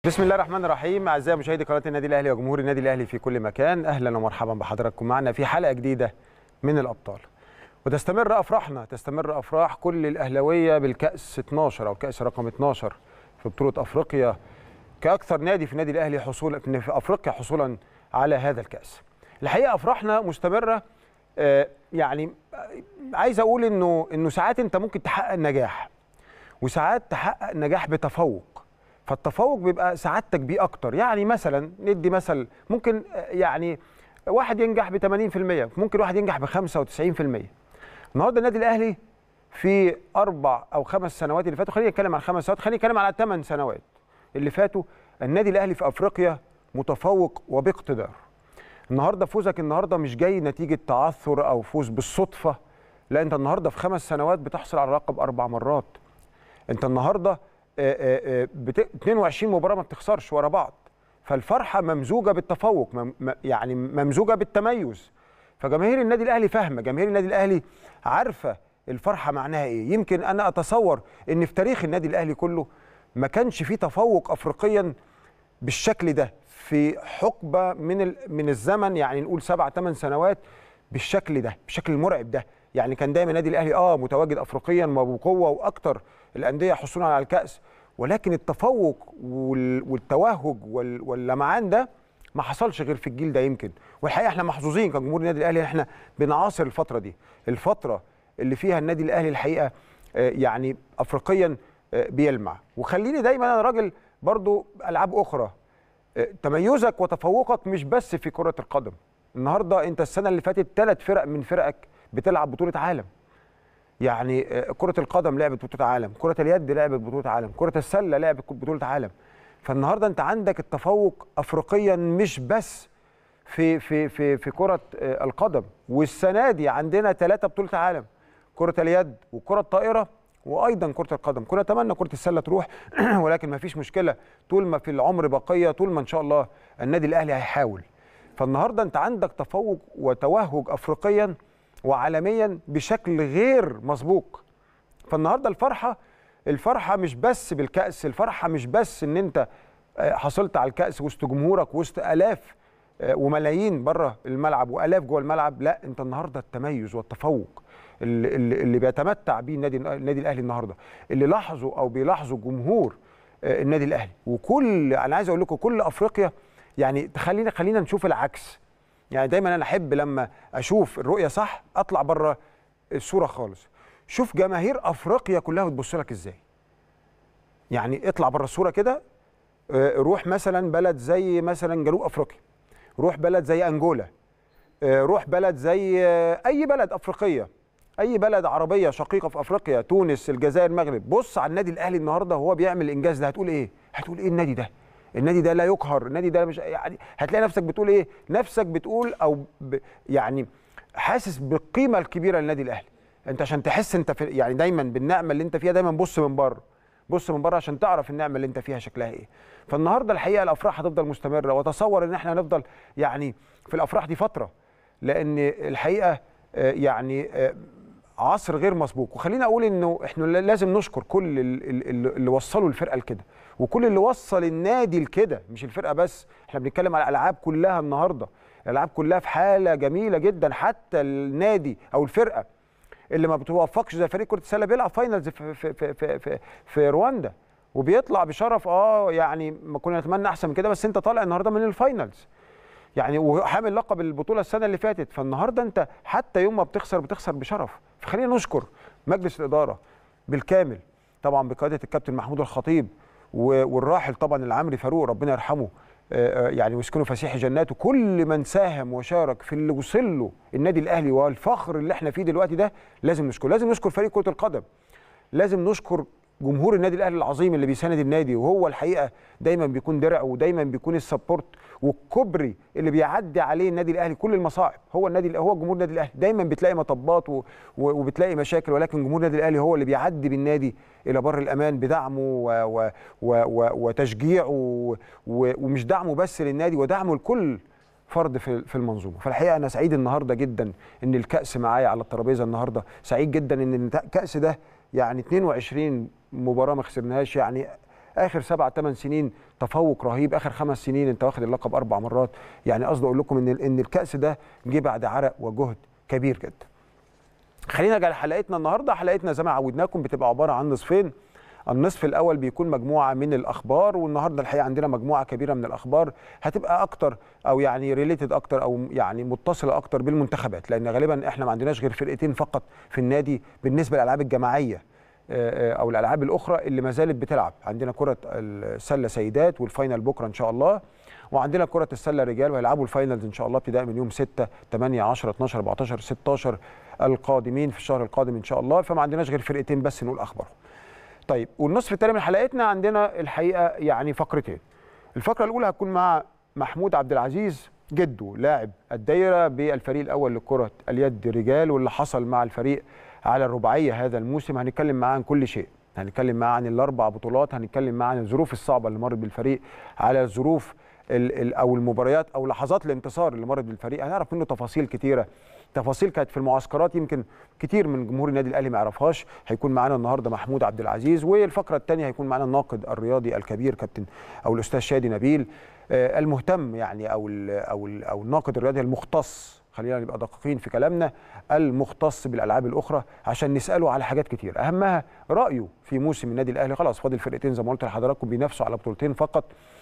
بسم الله الرحمن الرحيم اعزائي مشاهدي قناه النادي الاهلي وجمهور النادي الاهلي في كل مكان اهلا ومرحبا بحضراتكم معنا في حلقه جديده من الابطال وتستمر افراحنا تستمر افراح كل الاهلاويه بالكاس 12 او كاس رقم 12 في بطوله افريقيا كاكثر نادي في النادي الاهلي حصولا في افريقيا حصولا على هذا الكاس الحقيقه افراحنا مستمره آه، يعني آه، عايز اقول انه انه ساعات انت ممكن تحقق نجاح وساعات تحقق نجاح بتفوق فالتفوق بيبقى سعادتك بيه اكتر يعني مثلا ندي مثل ممكن آه، يعني واحد ينجح ب 80% ممكن واحد ينجح ب 95% النهارده النادي الاهلي في اربع او خمس سنوات اللي فاتوا خلينا نتكلم عن خمس سنوات خلينا نتكلم على ثمان سنوات اللي فاتوا النادي الاهلي في افريقيا متفوق وباقتدار النهارده فوزك النهارده مش جاي نتيجه تعثر او فوز بالصدفه لا انت النهارده في خمس سنوات بتحصل على اللقب اربع مرات انت النهارده آه، آه، آه، بت... 22 مباراه ما بتخسرش ورا بعض فالفرحه ممزوجه بالتفوق مم... م- يعني ممزوجه بالتميز فجماهير النادي الاهلي فاهمه جماهير النادي الاهلي عارفه الفرحه معناها ايه يمكن انا اتصور ان في تاريخ النادي الاهلي كله ما كانش فيه تفوق افريقيا بالشكل ده في حقبه من ال... من الزمن يعني نقول سبع ثمان سنوات بالشكل ده بالشكل المرعب ده يعني كان دايما النادي الاهلي اه متواجد افريقيا وبقوه واكتر الانديه حصولا على الكاس ولكن التفوق وال... والتوهج وال... واللمعان ده ما حصلش غير في الجيل ده يمكن والحقيقه احنا محظوظين كجمهور النادي الاهلي احنا بنعاصر الفتره دي الفتره اللي فيها النادي الاهلي الحقيقه آه، يعني افريقيا آه، بيلمع وخليني دايما انا راجل برضو العاب اخرى آه، تميزك وتفوقك مش بس في كره القدم النهارده انت السنه اللي فاتت ثلاث فرق من فرقك بتلعب بطوله عالم يعني آه، كره القدم لعبت بطوله عالم كره اليد لعبت بطوله عالم كره السله لعبت بطوله عالم فالنهارده انت عندك التفوق افريقيا مش بس في في في في كره آه، القدم والسنه دي عندنا ثلاثه بطوله عالم كره اليد وكره الطائره وايضا كره القدم كنا نتمنى كره السله تروح ولكن ما فيش مشكله طول ما في العمر بقيه طول ما ان شاء الله النادي الاهلي هيحاول فالنهارده انت عندك تفوق وتوهج افريقيا وعالميا بشكل غير مسبوق فالنهارده الفرحه الفرحه مش بس بالكاس الفرحه مش بس ان انت آه، حصلت على الكاس وسط جمهورك وسط الاف آه، وملايين بره الملعب والاف جوه الملعب لا انت النهارده التميز والتفوق اللي, اللي اللي بيتمتع بيه النادي النادي الاهلي النهارده اللي لاحظوا او بيلاحظوا جمهور آه، النادي الاهلي وكل انا عايز اقول لكم كل افريقيا يعني خلينا خلينا نشوف العكس يعني دايما انا احب لما اشوف الرؤيه صح اطلع بره الصوره خالص شوف جماهير افريقيا كلها بتبص لك ازاي يعني اطلع بره الصوره كده آه، روح مثلا بلد زي مثلا جنوب افريقيا روح بلد زي انجولا آه، روح بلد زي آه، اي بلد افريقيه اي بلد عربيه شقيقه في افريقيا تونس الجزائر المغرب بص على النادي الاهلي النهارده وهو بيعمل الانجاز ده هتقول ايه هتقول ايه النادي ده النادي ده لا يقهر النادي ده مش يعني هتلاقي نفسك بتقول ايه نفسك بتقول او ب يعني حاسس بالقيمه الكبيره للنادي الاهلي انت عشان تحس انت في يعني دايما بالنعمه اللي انت فيها دايما بص من بره بص من بره عشان تعرف النعمه اللي انت فيها شكلها ايه فالنهارده الحقيقه الافراح هتفضل مستمره وتصور ان احنا هنفضل يعني في الافراح دي فتره لان الحقيقه آه، يعني آه، عصر غير مسبوق وخلينا اقول انه احنا لازم نشكر كل ال- ال- ال- اللي وصلوا الفرقه لكده وكل اللي وصل النادي لكده مش الفرقه بس احنا بنتكلم على الالعاب كلها النهارده الالعاب كلها في حاله جميله جدا حتى النادي او الفرقه اللي ما بتوفقش زي فريق كره السله بيلعب فاينلز في في في في, في, في رواندا وبيطلع بشرف اه يعني ما كنا نتمنى احسن من كده بس انت طالع النهارده من الفاينلز يعني وحامل لقب البطوله السنه اللي فاتت فالنهارده انت حتى يوم ما بتخسر بتخسر بشرف فخلينا نشكر مجلس الاداره بالكامل طبعا بقياده الكابتن محمود الخطيب و- والراحل طبعا العمري فاروق ربنا يرحمه آه، آه، يعني ويسكنه فسيح جناته كل من ساهم وشارك في اللي وصل له النادي الاهلي والفخر اللي احنا فيه دلوقتي ده لازم نشكره لازم نشكر فريق كره القدم لازم نشكر جمهور النادي الاهلي العظيم اللي بيساند النادي وهو الحقيقه دايما بيكون درع ودايما بيكون السبورت والكوبري اللي بيعدي عليه النادي الاهلي كل المصاعب هو النادي هو جمهور النادي الاهلي دايما بتلاقي مطبات و- و- وبتلاقي مشاكل ولكن جمهور النادي الاهلي هو اللي بيعدي بالنادي الى بر الامان بدعمه و و و و وتشجيعه و و ومش دعمه بس للنادي ودعمه لكل فرد في في المنظومه فالحقيقه انا سعيد النهارده جدا ان الكاس معايا على الترابيزه النهارده سعيد جدا ان الكاس ده يعني 22 مباراه ما خسرناهاش يعني اخر سبع ثمان سنين تفوق رهيب اخر خمس سنين انت واخد اللقب اربع مرات يعني قصدي اقول لكم ان ان الكاس ده جه بعد عرق وجهد كبير جدا خلينا نرجع لحلقتنا النهارده حلقتنا زي ما عودناكم بتبقى عباره عن نصفين النصف الاول بيكون مجموعه من الاخبار والنهارده الحقيقه عندنا مجموعه كبيره من الاخبار هتبقى اكتر او يعني ريليتد اكتر او يعني متصله اكتر بالمنتخبات لان غالبا احنا ما عندناش غير فرقتين فقط في النادي بالنسبه للالعاب الجماعيه او الالعاب الاخرى اللي ما زالت بتلعب عندنا كره السله سيدات والفاينل بكره ان شاء الله وعندنا كره السله رجال وهيلعبوا الفاينلز ان شاء الله ابتداء من يوم 6 8 10 12 14 16 القادمين في الشهر القادم ان شاء الله فما عندناش غير فرقتين بس نقول اخبارهم طيب والنصف الثاني من حلقتنا عندنا الحقيقه يعني فقرتين الفقره الاولى هتكون مع محمود عبد العزيز جده لاعب الدايره بالفريق الاول لكره اليد رجال واللي حصل مع الفريق على الرباعيه هذا الموسم هنتكلم معاه عن كل شيء هنتكلم معاه عن الاربع بطولات هنتكلم معاه عن الظروف الصعبه اللي مرت بالفريق على الظروف ال ال او المباريات او لحظات الانتصار اللي مرت بالفريق هنعرف منه تفاصيل كتيره تفاصيل كانت في المعسكرات يمكن كتير من جمهور النادي الاهلي ما يعرفهاش هيكون معانا النهارده محمود عبد العزيز والفقره الثانيه هيكون معانا الناقد الرياضي الكبير كابتن او الاستاذ شادي نبيل آه المهتم يعني او ال او ال او الناقد الرياضي المختص خلينا نبقى دقيقين في كلامنا المختص بالالعاب الاخرى عشان نساله على حاجات كتير اهمها رايه في موسم النادي الاهلي خلاص فاضل فرقتين زي ما قلت لحضراتكم بينافسوا على بطولتين فقط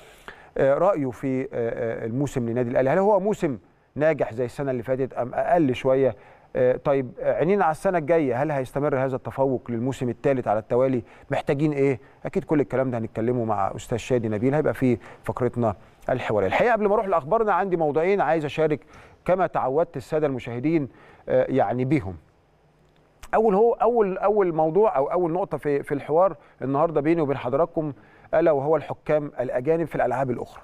رايه في الموسم للنادي الاهلي هل هو موسم ناجح زي السنه اللي فاتت ام اقل شويه طيب عينينا على السنه الجايه هل هيستمر هذا التفوق للموسم الثالث على التوالي محتاجين ايه اكيد كل الكلام ده هنتكلمه مع استاذ شادي نبيل هيبقى في فقرتنا الحواريه الحقيقه قبل ما اروح لاخبارنا عندي موضوعين عايز اشارك كما تعودت الساده المشاهدين يعني بيهم اول هو اول اول موضوع او اول نقطه في في الحوار النهارده بيني وبين حضراتكم الا وهو الحكام الاجانب في الالعاب الاخرى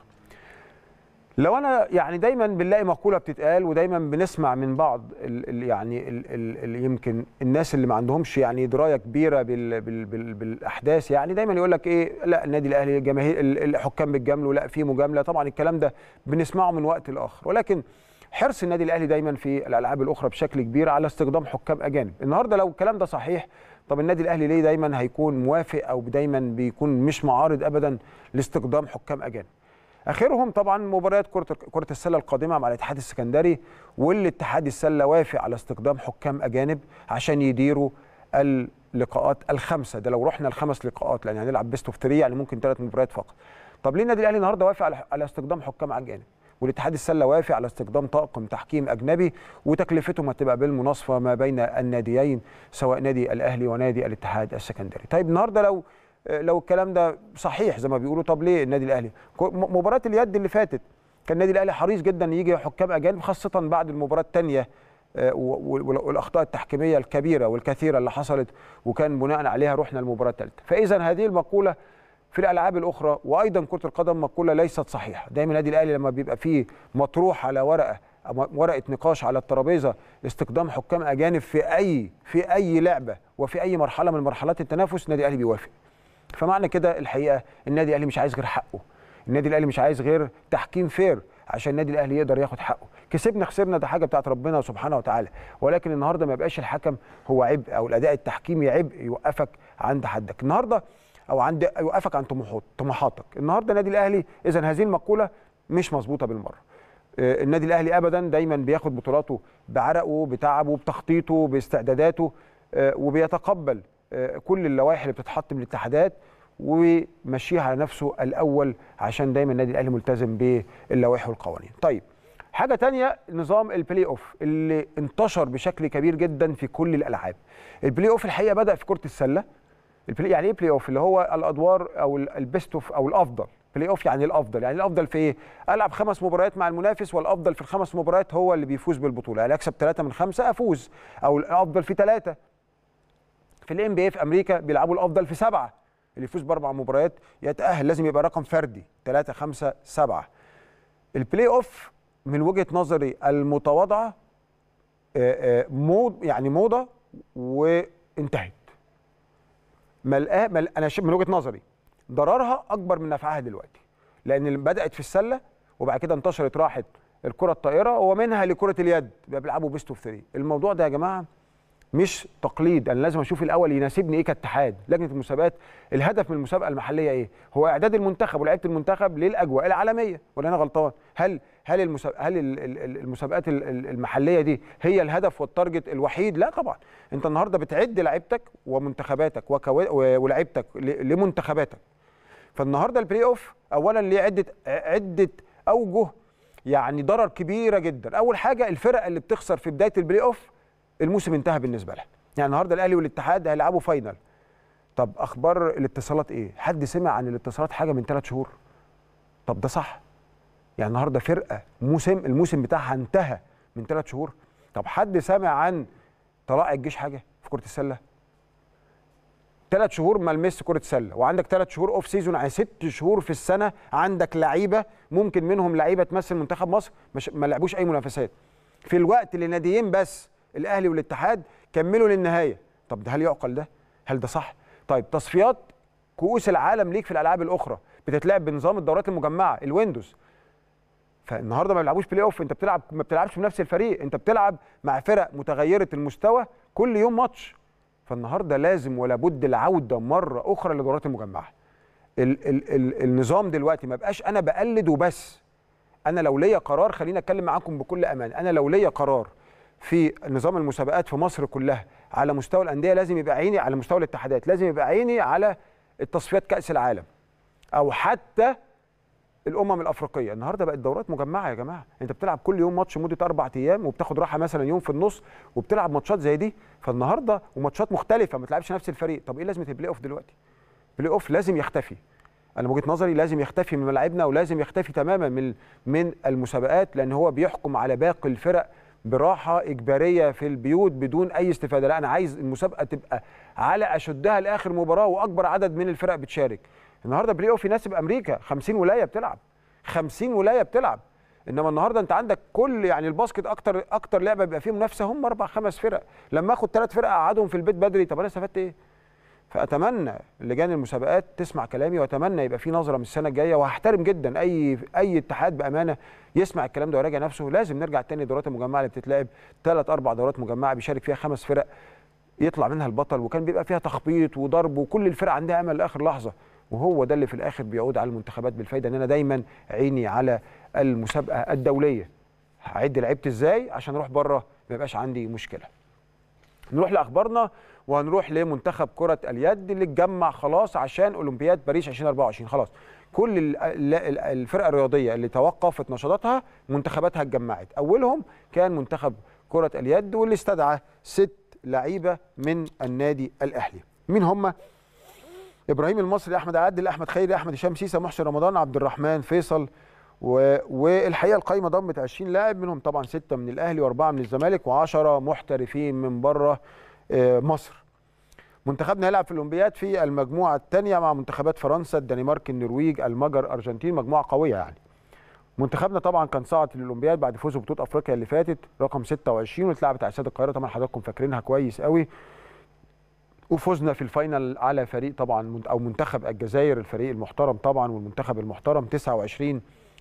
لو انا يعني دايما بنلاقي مقوله بتتقال ودايما بنسمع من بعض ال ال يعني ال ال ال يمكن الناس اللي ما عندهمش يعني درايه كبيره بال بال بال بالاحداث يعني دايما يقول لك ايه لا النادي الاهلي الجماهير الحكام بيتجاملوا لا في مجامله طبعا الكلام ده بنسمعه من وقت لاخر ولكن حرص النادي الاهلي دايما في الالعاب الاخرى بشكل كبير على استخدام حكام اجانب النهارده لو الكلام ده صحيح طب النادي الاهلي ليه دايما هيكون موافق او دايما بيكون مش معارض ابدا لاستخدام حكام اجانب اخرهم طبعا مباريات كره كره السله القادمه مع الاتحاد السكندري واللي اتحاد السله وافق على استخدام حكام اجانب عشان يديروا اللقاءات الخمسه ده لو رحنا الخمس لقاءات لان هنلعب بيست اوف 3 يعني ممكن ثلاث مباريات فقط طب ليه النادي الاهلي النهارده وافق على, على استخدام حكام اجانب والاتحاد السله وافق على استخدام طاقم تحكيم اجنبي وتكلفتهم هتبقى بالمناصفه ما بين الناديين سواء نادي الاهلي ونادي الاتحاد السكندري طيب النهارده لو لو الكلام ده صحيح زي ما بيقولوا طب ليه النادي الاهلي مباراه اليد اللي فاتت كان النادي الاهلي حريص جدا يجي حكام اجانب خاصه بعد المباراه الثانيه والاخطاء التحكيميه الكبيره والكثيره اللي حصلت وكان بناء عليها رحنا المباراه الثالثه فاذا هذه المقوله في الالعاب الاخرى وايضا كره القدم مقوله ليست صحيحه دايما النادي الاهلي لما بيبقى فيه مطروح على ورقه ورقه نقاش على الترابيزه استخدام حكام اجانب في اي في اي لعبه وفي اي مرحله من مرحلات التنافس النادي الاهلي بيوافق فمعنى كده الحقيقه النادي الاهلي مش عايز غير حقه النادي الاهلي مش عايز غير تحكيم فير عشان النادي الاهلي يقدر ياخد حقه كسبنا خسرنا ده حاجه بتاعت ربنا سبحانه وتعالى ولكن النهارده ما يبقاش الحكم هو عبء او الاداء التحكيمي عبء يوقفك عند حدك النهارده او عند يوقفك عند طموحات طموحاتك النهارده النادي الاهلي اذا هذه المقوله مش مظبوطه بالمره النادي الاهلي ابدا دايما بياخد بطولاته بعرقه بتعبه بتخطيطه باستعداداته وبيتقبل كل اللوائح اللي بتتحط من الاتحادات ويمشيها على نفسه الاول عشان دايما النادي الاهلي ملتزم باللوائح والقوانين. طيب حاجه تانية نظام البلاي اوف اللي انتشر بشكل كبير جدا في كل الالعاب. البلاي اوف الحقيقه بدا في كره السله. البلاي يعني ايه بلاي اوف؟ اللي هو الادوار او البيست اوف او الافضل. بلاي اوف يعني الافضل، يعني الافضل في ايه؟ العب خمس مباريات مع المنافس والافضل في الخمس مباريات هو اللي بيفوز بالبطوله، يعني اكسب ثلاثه من خمسه افوز او الافضل في ثلاثه. في الام بي في امريكا بيلعبوا الافضل في سبعه اللي يفوز باربع مباريات يتاهل لازم يبقى رقم فردي 3 5 7 البلاي اوف من وجهه نظري المتواضعه مود يعني موضه وانتهت ملقاه مل انا من وجهه نظري ضررها اكبر من نفعها دلوقتي لان بدات في السله وبعد كده انتشرت راحت الكره الطائره ومنها لكره اليد بقى بيلعبوا بيست اوف 3 الموضوع ده يا جماعه مش تقليد انا لازم اشوف الاول يناسبني ايه كاتحاد لجنه المسابقات الهدف من المسابقه المحليه ايه هو اعداد المنتخب ولاعيبه المنتخب للاجواء العالميه ولا انا غلطان هل هل المسابقات هل المسابقات المحليه دي هي الهدف والتارجت الوحيد لا طبعا انت النهارده بتعد لعيبتك ومنتخباتك ولاعيبتك لمنتخباتك فالنهارده البلاي اوف اولا ليه عده عده اوجه يعني ضرر كبيره جدا اول حاجه الفرق اللي بتخسر في بدايه البلاي اوف الموسم انتهى بالنسبه لها يعني النهارده الاهلي والاتحاد هيلعبوا فاينل طب اخبار الاتصالات ايه حد سمع عن الاتصالات حاجه من ثلاث شهور طب ده صح يعني النهارده فرقه موسم الموسم بتاعها انتهى من ثلاث شهور طب حد سمع عن طلائع الجيش حاجه في كره السله ثلاث شهور ما لمس كره سله وعندك ثلاث شهور اوف سيزون يعني ست شهور في السنه عندك لعيبه ممكن منهم لعيبه تمثل منتخب مصر مش ما لعبوش اي منافسات في الوقت اللي ناديين بس الاهلي والاتحاد كملوا للنهايه طب ده هل يعقل ده هل ده صح طيب تصفيات كؤوس العالم ليك في الالعاب الاخرى بتتلعب بنظام الدورات المجمعه الويندوز فالنهارده ما بيلعبوش بلاي اوف انت بتلعب ما بتلعبش بنفس الفريق انت بتلعب مع فرق متغيره المستوى كل يوم ماتش فالنهارده لازم ولا بد العوده مره اخرى للدورات المجمعه ال ال ال النظام دلوقتي ما بقاش انا بقلد وبس انا لو ليا قرار خليني اتكلم معاكم بكل امان انا لو ليا قرار في نظام المسابقات في مصر كلها على مستوى الانديه لازم يبقى عيني على مستوى الاتحادات لازم يبقى عيني على التصفيات كاس العالم او حتى الامم الافريقيه النهارده بقت دورات مجمعه يا جماعه انت بتلعب كل يوم ماتش مده اربع ايام وبتاخد راحه مثلا يوم في النص وبتلعب ماتشات زي دي فالنهارده وماتشات مختلفه ما تلعبش نفس الفريق طب ايه لازمه البلاي اوف دلوقتي البلاي اوف لازم يختفي انا وجهه نظري لازم يختفي من ملاعبنا ولازم يختفي تماما من من المسابقات لان هو بيحكم على باقي الفرق براحه اجباريه في البيوت بدون اي استفاده لا انا عايز المسابقه تبقى على اشدها لاخر مباراه واكبر عدد من الفرق بتشارك النهارده بلاي اوف يناسب امريكا 50 ولايه بتلعب 50 ولايه بتلعب انما النهارده انت عندك كل يعني الباسكت اكتر اكتر لعبه بيبقى فيه منافسه هم اربع خمس فرق لما اخد ثلاث فرق اقعدهم في البيت بدري طب انا استفدت ايه فاتمنى لجان المسابقات تسمع كلامي واتمنى يبقى في نظره من السنه الجايه وهحترم جدا اي اي اتحاد بامانه يسمع الكلام ده ويراجع نفسه لازم نرجع تاني الدورات المجمعه اللي بتتلعب ثلاث اربع دورات مجمعه بيشارك فيها خمس فرق يطلع منها البطل وكان بيبقى فيها تخبيط وضرب وكل الفرق عندها امل لاخر لحظه وهو ده اللي في الاخر بيعود على المنتخبات بالفايده ان انا دايما عيني على المسابقه الدوليه هعد لعبت ازاي عشان اروح بره ما يبقاش عندي مشكله نروح لاخبارنا وهنروح لمنتخب كره اليد اللي اتجمع خلاص عشان اولمبياد باريس 2024 خلاص كل الفرق الرياضيه اللي توقفت نشاطاتها منتخباتها اتجمعت اولهم كان منتخب كره اليد واللي استدعى ست لعيبه من النادي الاهلي مين هم ابراهيم المصري احمد عادل احمد خيري احمد هشام سيسه محسن رمضان عبد الرحمن فيصل و... والحقيقه القايمه ضمت 20 لاعب منهم طبعا سته من الاهلي واربعه من الزمالك و10 محترفين من بره مصر منتخبنا هيلعب في الاولمبياد في المجموعه الثانيه مع منتخبات فرنسا الدنمارك النرويج المجر ارجنتين مجموعه قويه يعني منتخبنا طبعا كان صعد للاولمبياد بعد فوزه ببطوله افريقيا اللي فاتت رقم 26 واتلعبت على استاد القاهره طبعا حضراتكم فاكرينها كويس قوي وفزنا في الفاينل على فريق طبعا او منتخب الجزائر الفريق المحترم طبعا والمنتخب المحترم 29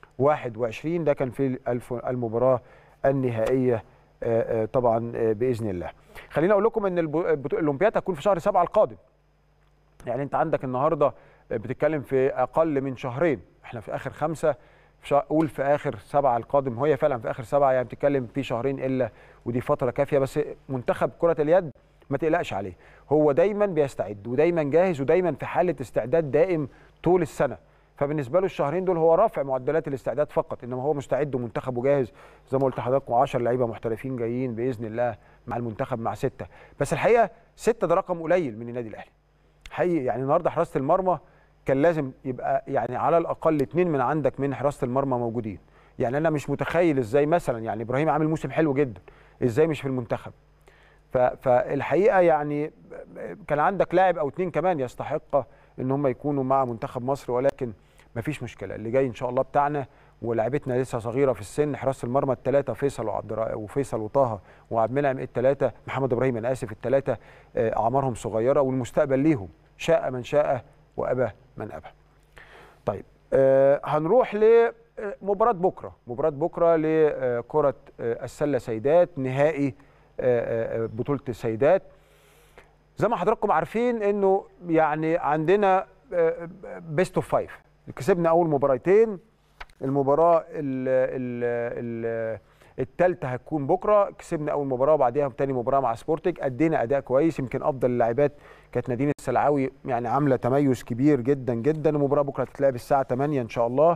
21 ده كان في المباراه النهائيه طبعا باذن الله. خليني اقول لكم ان الاولمبياد هتكون في شهر 7 القادم. يعني انت عندك النهارده بتتكلم في اقل من شهرين، احنا في اخر خمسه قول في اخر سبعه القادم وهي فعلا في اخر سبعه يعني بتتكلم في شهرين الا ودي فتره كافيه بس منتخب كره اليد ما تقلقش عليه هو دايما بيستعد ودايما جاهز ودايما في حاله استعداد دائم طول السنه فبالنسبه له الشهرين دول هو رافع معدلات الاستعداد فقط انما هو مستعد ومنتخبه جاهز زي ما قلت لحضراتكم 10 لعيبه محترفين جايين باذن الله مع المنتخب مع سته بس الحقيقه سته ده رقم قليل من النادي الاهلي حقيقي يعني النهارده حراسه المرمى كان لازم يبقى يعني على الاقل اثنين من عندك من حراسه المرمى موجودين يعني انا مش متخيل ازاي مثلا يعني ابراهيم عامل موسم حلو جدا ازاي مش في المنتخب فالحقيقه يعني كان عندك لاعب او اثنين كمان يستحق ان هم يكونوا مع منتخب مصر ولكن مفيش مشكله اللي جاي ان شاء الله بتاعنا ولاعبتنا لسه صغيره في السن حراسه المرمى الثلاثه فيصل وعبد وفيصل وطه وعبد المنعم الثلاثه محمد ابراهيم انا اسف الثلاثه اعمارهم صغيره والمستقبل ليهم شاء من شاء وابى من ابى. طيب آه هنروح لمباراه بكره مباراه بكره لكره السله سيدات نهائي آه، آه، بطوله السيدات زي ما حضراتكم عارفين انه يعني عندنا بيست اوف فايف كسبنا اول مباراتين المباراه ال ال ال الثالثه هتكون بكره كسبنا اول مباراه وبعديها تاني مباراه مع سبورتنج ادينا اداء كويس يمكن افضل اللاعبات كانت نادين السلعاوي يعني عامله تميز كبير جدا جدا المباراه بكره هتتلعب الساعه 8 ان شاء الله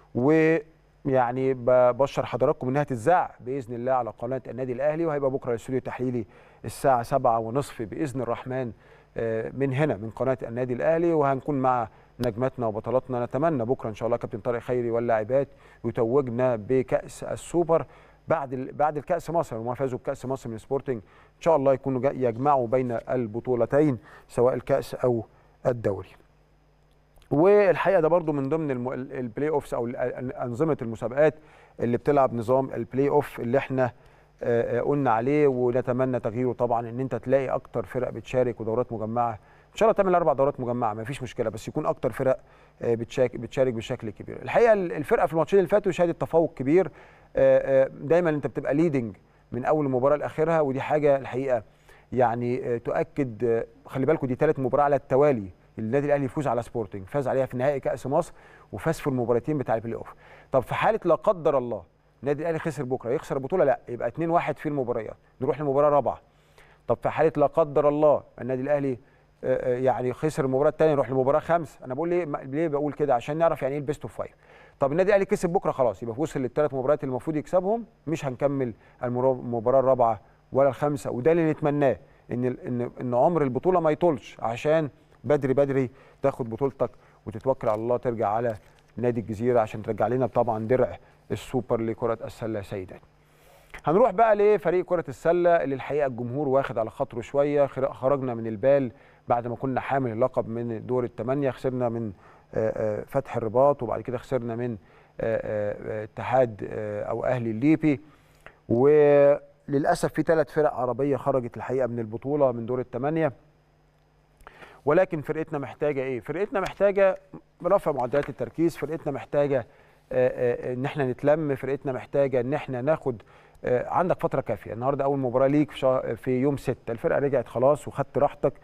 ويعني ببشر حضراتكم انها تتذاع باذن الله على قناه النادي الاهلي وهيبقى بكره الاستوديو التحليلي الساعه 7 ونصف باذن الرحمن آه، من هنا من قناه النادي الاهلي وهنكون مع نجماتنا وبطلاتنا نتمنى بكره ان شاء الله كابتن طارق خيري واللاعبات يتوجنا بكاس السوبر بعد بعد الكاس مصر وما فازوا بكاس مصر من سبورتنج ان شاء الله يكونوا يجمعوا بين البطولتين سواء الكاس او الدوري والحقيقه ده برضو من ضمن البلاي اوفس او انظمه المسابقات اللي بتلعب نظام البلاي اوف اللي احنا آه، آه، قلنا عليه ونتمنى تغييره طبعا ان انت تلاقي اكتر فرق بتشارك ودورات مجمعه ان شاء الله تعمل اربع دورات مجمعه ما فيش مشكله بس يكون اكتر فرق آه، بتشارك بتشارك بشكل كبير الحقيقه الفرقه في الماتشين اللي فاتوا شهدت تفوق كبير دايما انت بتبقى ليدنج من اول مباراه لاخرها ودي حاجه الحقيقه يعني تؤكد خلي بالكم دي ثالث مباراه على التوالي النادي الاهلي يفوز على سبورتنج فاز عليها في نهائي كاس مصر وفاز في المباراتين بتاع البلاي اوف طب في حاله لا قدر الله النادي الاهلي خسر بكره يخسر البطوله لا يبقى 2 1 في المباريات نروح للمباراه الرابعه طب في حاله لا قدر الله النادي الاهلي آه، آه، يعني خسر المباراه الثانيه نروح للمباراه خمس انا بقول ليه ليه بقول كده عشان نعرف يعني ايه البيست اوف فايف طب النادي الاهلي كسب بكره خلاص يبقى وصل للثلاث مباريات اللي المفروض يكسبهم مش هنكمل المباراه الرابعه ولا الخامسه وده اللي نتمناه ان ان ان عمر البطوله ما يطولش عشان بدري بدري تاخد بطولتك وتتوكل على الله ترجع على نادي الجزيره عشان ترجع لنا طبعا درع السوبر لكره السله سيدات. هنروح بقى لفريق كره السله اللي الحقيقه الجمهور واخد على خاطره شويه خرجنا من البال بعد ما كنا حامل اللقب من دور الثمانيه خسرنا من فتح الرباط وبعد كده خسرنا من اتحاد او اهلي الليبي وللاسف في ثلاث فرق عربيه خرجت الحقيقه من البطوله من دور الثمانيه ولكن فرقتنا محتاجه ايه فرقتنا محتاجه رفع معدلات التركيز فرقتنا محتاجه آه، آه، ان احنا نتلم فرقتنا محتاجه ان احنا ناخد آه، عندك فتره كافيه النهارده اول مباراه ليك في, في يوم 6 الفرقه رجعت خلاص وخدت راحتك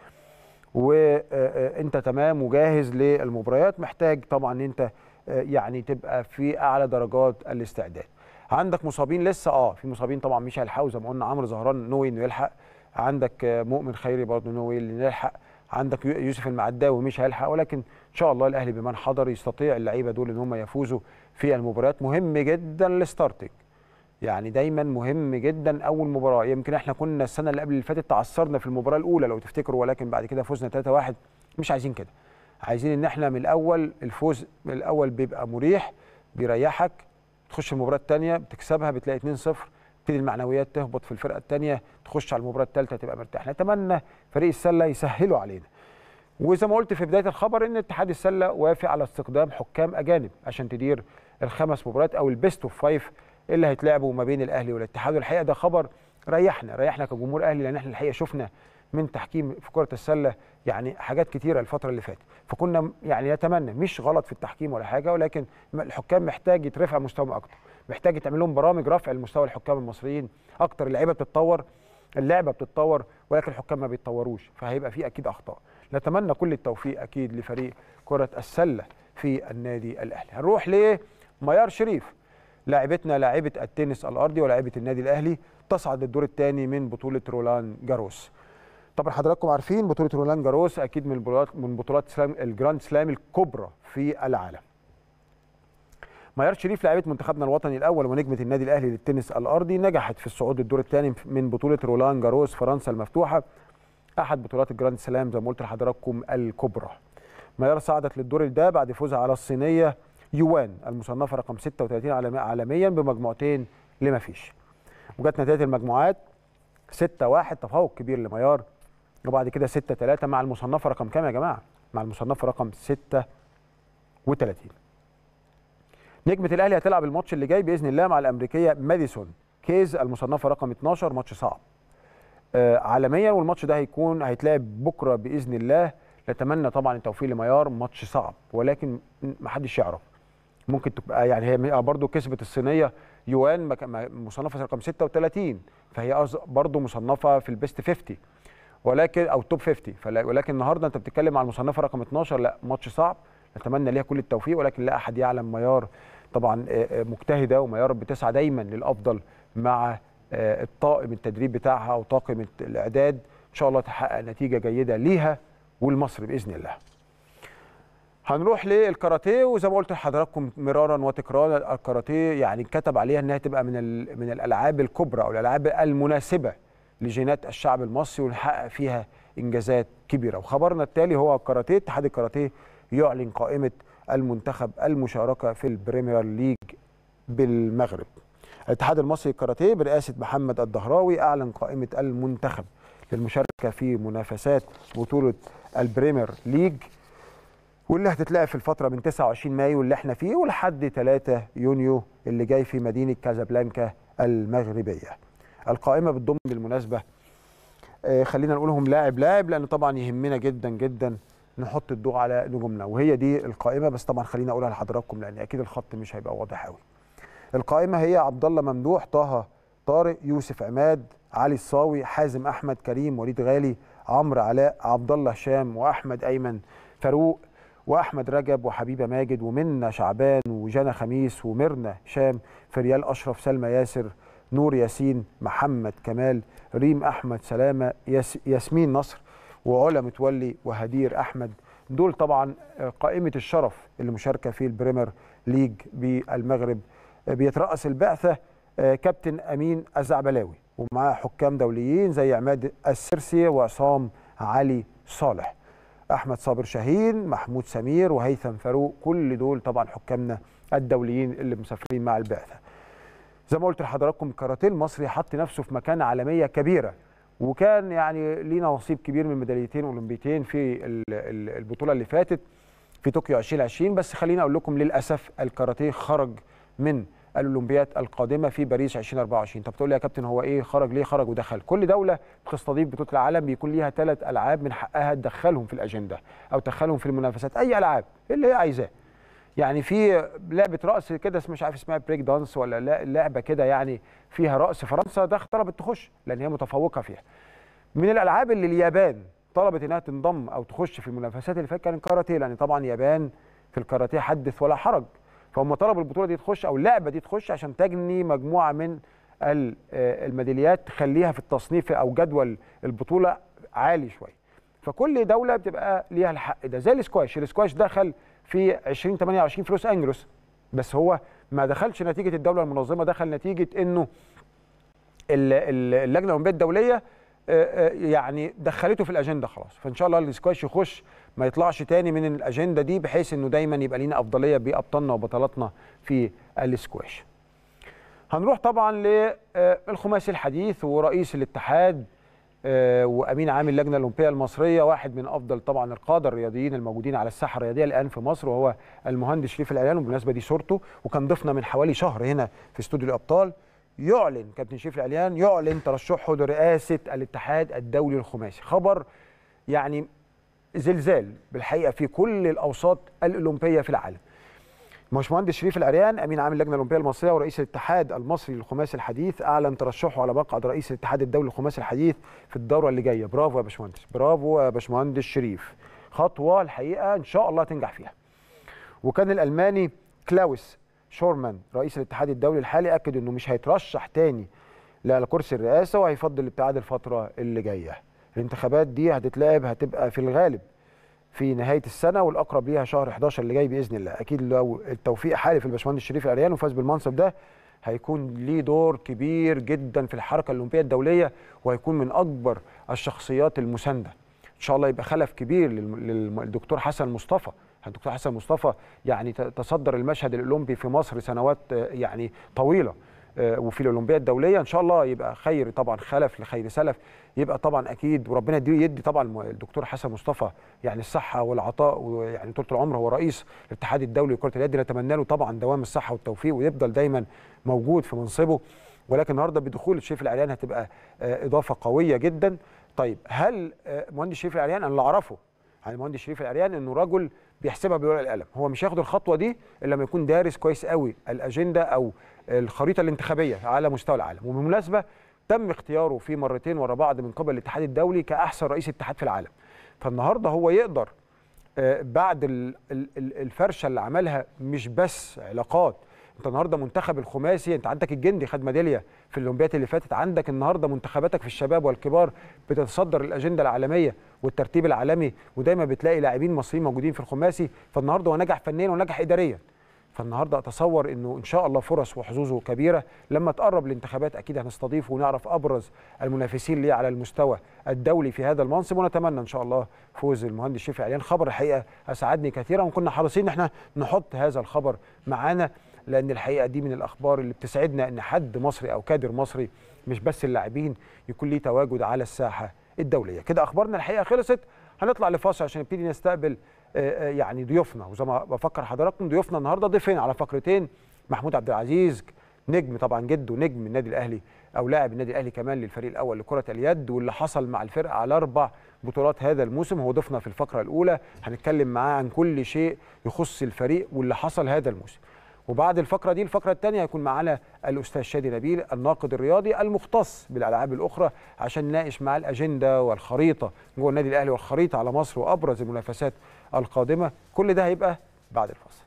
وانت تمام وجاهز للمباريات محتاج طبعا ان انت يعني تبقى في اعلى درجات الاستعداد عندك مصابين لسه اه في مصابين طبعا مش هيلحقوا زي ما قلنا عمرو زهران نوي انه يلحق عندك مؤمن خيري برضه نوي اللي يلحق عندك يوسف المعداوي مش هيلحق ولكن ان شاء الله الاهلي بمن حضر يستطيع اللعيبه دول ان هم يفوزوا في المباريات مهم جدا الستارتنج يعني دايما مهم جدا اول مباراه يمكن احنا كنا السنه اللي قبل اللي فاتت تعثرنا في المباراه الاولى لو تفتكروا ولكن بعد كده فزنا 3-1 مش عايزين كده عايزين ان احنا من الاول الفوز من الاول بيبقى مريح بيريحك تخش المباراه الثانيه بتكسبها بتلاقي 2-0 تبتدي المعنويات تهبط في الفرقه الثانيه تخش على المباراه الثالثه تبقى مرتاح نتمنى فريق السله يسهلوا علينا وزي ما قلت في بدايه الخبر ان اتحاد السله وافق على استخدام حكام اجانب عشان تدير الخمس مباريات او البيست اوف فايف اللي هيتلعبوا ما بين الاهلي والاتحاد والحقيقه ده خبر ريحنا ريحنا كجمهور اهلي لان احنا الحقيقه شفنا من تحكيم في كره السله يعني حاجات كتيره الفتره اللي فاتت فكنا يعني نتمنى مش غلط في التحكيم ولا حاجه ولكن الحكام محتاج يترفع مستواهم اكتر محتاج يتعمل لهم برامج رفع المستوى الحكام المصريين اكتر اللعيبه بتتطور اللعبه بتتطور ولكن الحكام ما بيتطوروش فهيبقى في اكيد اخطاء نتمنى كل التوفيق اكيد لفريق كره السله في النادي الاهلي هنروح لميار شريف لاعبتنا لاعبه التنس الارضي ولاعبه النادي الاهلي تصعد للدور الثاني من بطوله رولان جاروس طبعا حضراتكم عارفين بطوله رولان جاروس اكيد من البطولات من بطولات سلام الجراند سلام الكبرى في العالم ميار شريف لاعبه منتخبنا الوطني الاول ونجمه النادي الاهلي للتنس الارضي نجحت في الصعود للدور الثاني من بطوله رولان جاروس فرنسا المفتوحه احد بطولات الجراند سلام زي ما قلت لحضراتكم الكبرى ميار صعدت للدور ده بعد فوزها على الصينيه يوان المصنفه رقم 36 عالميا بمجموعتين لما فيش وجت نتائج المجموعات 6 1 تفوق كبير لميار وبعد كده 6 3 مع المصنفه رقم كام يا جماعه مع المصنفه رقم 36 نجمه الاهلي هتلعب الماتش اللي جاي باذن الله مع الامريكيه ماديسون كيز المصنفه رقم 12 ماتش صعب آه عالميا والماتش ده هيكون هيتلعب بكره باذن الله نتمنى طبعا التوفيق لميار ماتش صعب ولكن ما حدش يعرف ممكن تبقى يعني هي برضو كسبت الصينيه يوان مصنفه رقم 36 فهي برضو مصنفه في البيست 50 ولكن او توب 50 ولكن النهارده انت بتتكلم على المصنفه رقم 12 لا ماتش صعب نتمنى ليها كل التوفيق ولكن لا احد يعلم ميار طبعا مجتهده وميار بتسعى دايما للافضل مع الطاقم التدريب بتاعها وطاقم الاعداد ان شاء الله تحقق نتيجه جيده ليها ولمصر باذن الله. هنروح للكاراتيه وزي ما قلت لحضراتكم مرارا وتكرارا الكاراتيه يعني كتب عليها انها تبقى من من الالعاب الكبرى او الالعاب المناسبه لجينات الشعب المصري ونحقق فيها انجازات كبيره وخبرنا التالي هو الكاراتيه اتحاد الكاراتيه يعلن قائمه المنتخب المشاركه في البريمير ليج بالمغرب. الاتحاد المصري للكاراتيه برئاسه محمد الدهراوي اعلن قائمه المنتخب للمشاركه في منافسات بطوله البريمير ليج واللي هتتلعب في الفتره من 29 مايو اللي احنا فيه ولحد 3 يونيو اللي جاي في مدينه كازابلانكا المغربيه. القائمه بتضم بالمناسبه آه خلينا نقولهم لاعب لاعب لان طبعا يهمنا جدا جدا نحط الضوء على نجومنا وهي دي القائمه بس طبعا خلينا اقولها لحضراتكم لان اكيد الخط مش هيبقى واضح قوي. القائمه هي عبد الله ممدوح طه طارق يوسف عماد علي الصاوي حازم احمد كريم وليد غالي عمرو علاء عبد الله هشام واحمد ايمن فاروق واحمد رجب وحبيبه ماجد ومنى شعبان وجنى خميس وميرنا هشام فريال اشرف سلمى ياسر نور ياسين محمد كمال ريم احمد سلامه ياس ياسمين نصر وعلا متولي وهدير احمد دول طبعا قائمه الشرف اللي مشاركه في البريمير ليج بالمغرب بيترأس البعثه كابتن امين الزعبلاوي ومعاه حكام دوليين زي عماد السرسي وعصام علي صالح احمد صابر شاهين محمود سمير وهيثم فاروق كل دول طبعا حكامنا الدوليين اللي مسافرين مع البعثه زي ما قلت لحضراتكم الكاراتيه المصري حط نفسه في مكانه عالميه كبيره وكان يعني لينا نصيب كبير من ميداليتين اولمبيتين في البطوله اللي فاتت في طوكيو 2020 بس خليني اقول لكم للاسف الكاراتيه خرج من الاولمبياد القادمه في باريس 2024 طب تقول لي يا كابتن هو ايه خرج ليه خرج ودخل كل دوله بتستضيف بطوله العالم بيكون ليها ثلاث العاب من حقها تدخلهم في الاجنده او تدخلهم في المنافسات اي العاب اللي هي عايزاه يعني في لعبه رقص كده مش عارف اسمها بريك دانس ولا لعبه كده يعني فيها رقص فرنسا ده طلبت تخش لان هي متفوقه فيها من الالعاب اللي اليابان طلبت انها تنضم او تخش في المنافسات اللي فاتت كان الكاراتيه لان طبعا اليابان في الكاراتيه حدث ولا حرج فهم طلبوا البطوله دي تخش او اللعبه دي تخش عشان تجني مجموعه من الميداليات تخليها في التصنيف او جدول البطوله عالي شويه فكل دوله بتبقى ليها الحق ده زي الاسكواش الاسكواش دخل في 2028 في لوس انجلوس بس هو ما دخلش نتيجه الدوله المنظمه دخل نتيجه انه اللجنه الاولمبيه الدوليه يعني دخلته في الاجنده خلاص فان شاء الله الاسكواش يخش ما يطلعش تاني من الاجنده دي بحيث انه دايما يبقى لينا افضليه بابطالنا وبطلاتنا في الاسكواش هنروح طبعا للخماسي الحديث ورئيس الاتحاد وامين عام اللجنه الاولمبيه المصريه واحد من افضل طبعا القاده الرياضيين الموجودين على الساحه الرياضيه الان في مصر وهو المهندس شريف العلان وبالمناسبه دي صورته وكان ضيفنا من حوالي شهر هنا في استوديو الابطال يعلن كابتن شريف العليان يعلن ترشحه لرئاسه الاتحاد الدولي الخماسي خبر يعني زلزال بالحقيقه في كل الاوساط الاولمبيه في العالم باشمهندس شريف العريان امين عام اللجنه الاولمبيه المصريه ورئيس الاتحاد المصري للخماسي الحديث اعلن ترشحه على مقعد رئيس الاتحاد الدولي للخماسي الحديث في الدوره اللي جايه برافو يا باشمهندس برافو يا باشمهندس شريف خطوه الحقيقه ان شاء الله تنجح فيها وكان الالماني كلاوس شورمان رئيس الاتحاد الدولي الحالي اكد انه مش هيترشح تاني على كرسي الرئاسه وهيفضل الابتعاد الفتره اللي جايه الانتخابات دي هتتلعب هتبقى في الغالب في نهايه السنه والاقرب ليها شهر 11 اللي جاي باذن الله اكيد لو التوفيق حالف الباشمهندس شريف العريان وفاز بالمنصب ده هيكون ليه دور كبير جدا في الحركه الاولمبيه الدوليه وهيكون من اكبر الشخصيات المسانده ان شاء الله يبقى خلف كبير للدكتور حسن مصطفى الدكتور حسن مصطفى يعني تصدر المشهد الاولمبي في مصر سنوات يعني طويله وفي الاولمبيه الدوليه ان شاء الله يبقى خير طبعا خلف لخير سلف يبقى طبعا اكيد وربنا يدي يدي طبعا الدكتور حسن مصطفى يعني الصحه والعطاء ويعني طول العمر هو رئيس الاتحاد الدولي لكره اليد نتمنى له طبعا دوام الصحه والتوفيق ويفضل دايما موجود في منصبه ولكن النهارده بدخول الشريف العريان هتبقى اضافه قويه جدا طيب هل مهندس شريف العريان انا اللي اعرفه عن المهندس شريف العريان انه رجل بيحسبها بالورقه والقلم هو مش هياخد الخطوه دي الا لما يكون دارس كويس قوي الاجنده او الخريطه الانتخابيه على مستوى العالم وبالمناسبه تم اختياره في مرتين ورا بعض من قبل الاتحاد الدولي كاحسن رئيس اتحاد في العالم فالنهارده هو يقدر آه، بعد ال- ال- ال- الفرشه اللي عملها مش بس علاقات انت النهارده منتخب الخماسي انت عندك الجندي خد ميداليه في الاولمبياد اللي فاتت عندك النهارده منتخباتك في الشباب والكبار بتتصدر الاجنده العالميه والترتيب العالمي ودايما بتلاقي لاعبين مصريين موجودين في الخماسي فالنهارده هو نجح فنيا ونجح اداريا فالنهارده اتصور انه ان شاء الله فرص وحظوظه كبيره لما تقرب الانتخابات اكيد هنستضيفه ونعرف ابرز المنافسين ليه على المستوى الدولي في هذا المنصب ونتمنى ان شاء الله فوز المهندس شفيع عليان خبر الحقيقه اسعدني كثيرا وكنا حريصين ان احنا نحط هذا الخبر معانا لان الحقيقه دي من الاخبار اللي بتسعدنا ان حد مصري او كادر مصري مش بس اللاعبين يكون ليه تواجد على الساحه الدوليه كده اخبارنا الحقيقه خلصت هنطلع لفاصل عشان نبتدي نستقبل آه، آه، يعني ضيوفنا وزي ما بفكر حضراتكم ضيوفنا النهارده ضيفين على فقرتين محمود عبد العزيز نجم طبعا جده نجم النادي الاهلي او لاعب النادي الاهلي كمان للفريق الاول لكره اليد واللي حصل مع الفرقه على اربع بطولات هذا الموسم هو ضيفنا في الفقره الاولى هنتكلم معاه عن كل شيء يخص الفريق واللي حصل هذا الموسم وبعد الفقره دي الفقره الثانيه هيكون معانا الاستاذ شادي نبيل الناقد الرياضي المختص بالالعاب الاخرى عشان نناقش معاه الاجنده والخريطه جوه النادي الاهلي والخريطه على مصر وابرز المنافسات القادمه كل ده هيبقى بعد الفاصل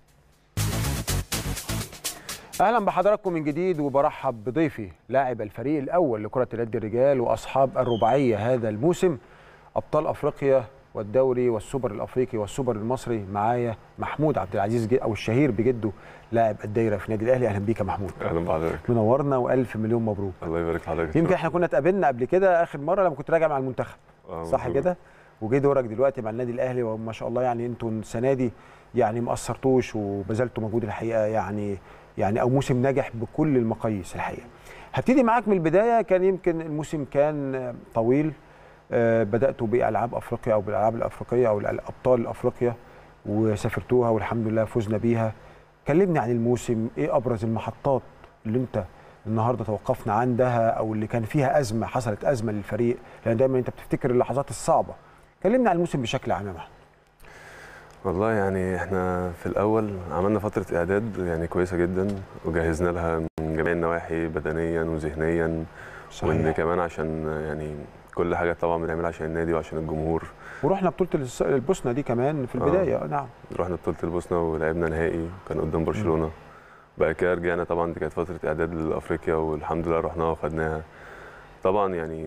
اهلا بحضراتكم من جديد وبرحب بضيفي لاعب الفريق الاول لكره اليد الرجال واصحاب الرباعيه هذا الموسم ابطال افريقيا والدوري والسوبر الافريقي والسوبر المصري معايا محمود عبد العزيز جد- او الشهير بجده لاعب الدايره في النادي الاهلي اهلا بيك يا محمود اهلا بحضرتك منورنا والف مليون مبروك الله يبارك في حضرتك يمكن احنا كنا اتقابلنا قبل كده اخر مره لما كنت راجع مع المنتخب آه، صح مظبوط. كده وجه دورك دلوقتي مع النادي الاهلي وما شاء الله يعني انتوا السنه دي يعني ما قصرتوش وبذلتوا مجهود الحقيقه يعني يعني او موسم ناجح بكل المقاييس الحقيقه هبتدي معاك من البدايه كان يمكن الموسم كان طويل آه، بداتوا بالعاب افريقيا او بالالعاب الافريقيه او الابطال افريقيا وسافرتوها والحمد لله فزنا بيها كلمني عن الموسم ايه ابرز المحطات اللي انت النهارده توقفنا عندها او اللي كان فيها ازمه حصلت ازمه للفريق لان دايما انت بتفتكر اللحظات الصعبه كلمنا عن الموسم بشكل عام يا محمد والله يعني احنا في الاول عملنا فتره اعداد يعني كويسه جدا وجهزنا لها من جميع النواحي بدنيا وذهنيا وان كمان عشان يعني كل حاجه طبعا بنعملها عشان النادي وعشان الجمهور ورحنا بطوله الس- البوسنه دي كمان في آه. البدايه نعم رحنا بطوله البوسنه ولعبنا نهائي كان قدام برشلونه بعد كده رجعنا طبعا دي كانت فتره اعداد لافريقيا والحمد لله رحناها وخدناها طبعا يعني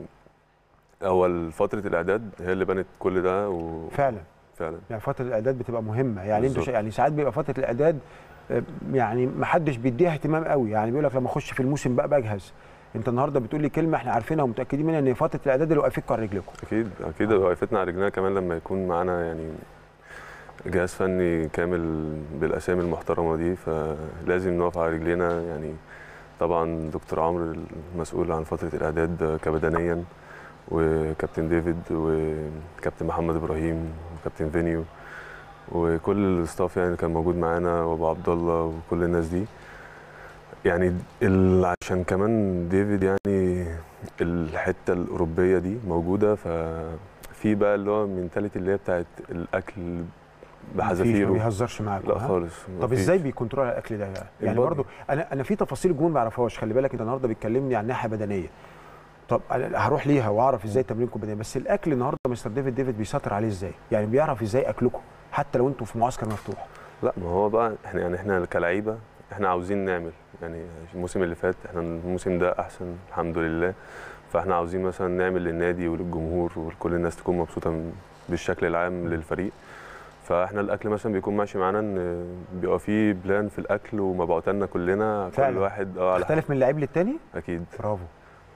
اول فتره الاعداد هي اللي بنت كل ده وفعلا فعلا يعني فتره الاعداد بتبقى مهمه يعني انتوا بالظبط. شا- يعني ساعات بيبقى فتره الاعداد آه، يعني ما حدش بيديها اهتمام قوي يعني بيقول لك لما اخش في الموسم بقى بجهز انت النهارده بتقول لي كلمه احنا عارفينها ومتاكدين منها ان فتره الاعداد اللي وقفتكم على رجلكم اكيد اكيد وقفتنا على رجلنا كمان لما يكون معانا يعني جهاز فني كامل بالاسامي المحترمه دي فلازم نقف على رجلينا يعني طبعا دكتور عمرو المسؤول عن فتره الاعداد كبدنيا وكابتن ديفيد وكابتن محمد ابراهيم وكابتن فينيو وكل الستاف يعني كان موجود معانا وابو عبد الله وكل الناس دي يعني ال- عشان كمان ديفيد يعني الحته الاوروبيه دي موجوده ففي بقى اللي هو المنتاليتي اللي هي بتاعت الاكل مفيش، ما بحذافيره بيهزرش معاكم لا ها؟ خالص طب مفيش. ازاي بيكنترول الاكل ده يعني, يعني البادي. برضو انا انا في تفاصيل الجمهور ما يعرفهاش خلي بالك انت النهارده بتكلمني عن ناحيه بدنيه طب انا هروح ليها واعرف ازاي تمرينكم بدني بس الاكل النهارده مستر ديفيد ديفيد بيسيطر عليه ازاي يعني بيعرف ازاي اكلكم حتى لو انتوا في معسكر مفتوح لا ما هو بقى احنا يعني احنا كلعيبه احنا عاوزين نعمل يعني الموسم اللي فات احنا الموسم ده احسن الحمد لله فاحنا عاوزين مثلا نعمل للنادي وللجمهور ولكل الناس تكون مبسوطه من- بالشكل العام للفريق فاحنا الاكل مثلا بيكون ماشي معانا ان بيبقى فيه بلان في الاكل ومبعوت لنا كلنا فعلا. كل واحد اه على تختلف من لعيب للتاني اكيد برافو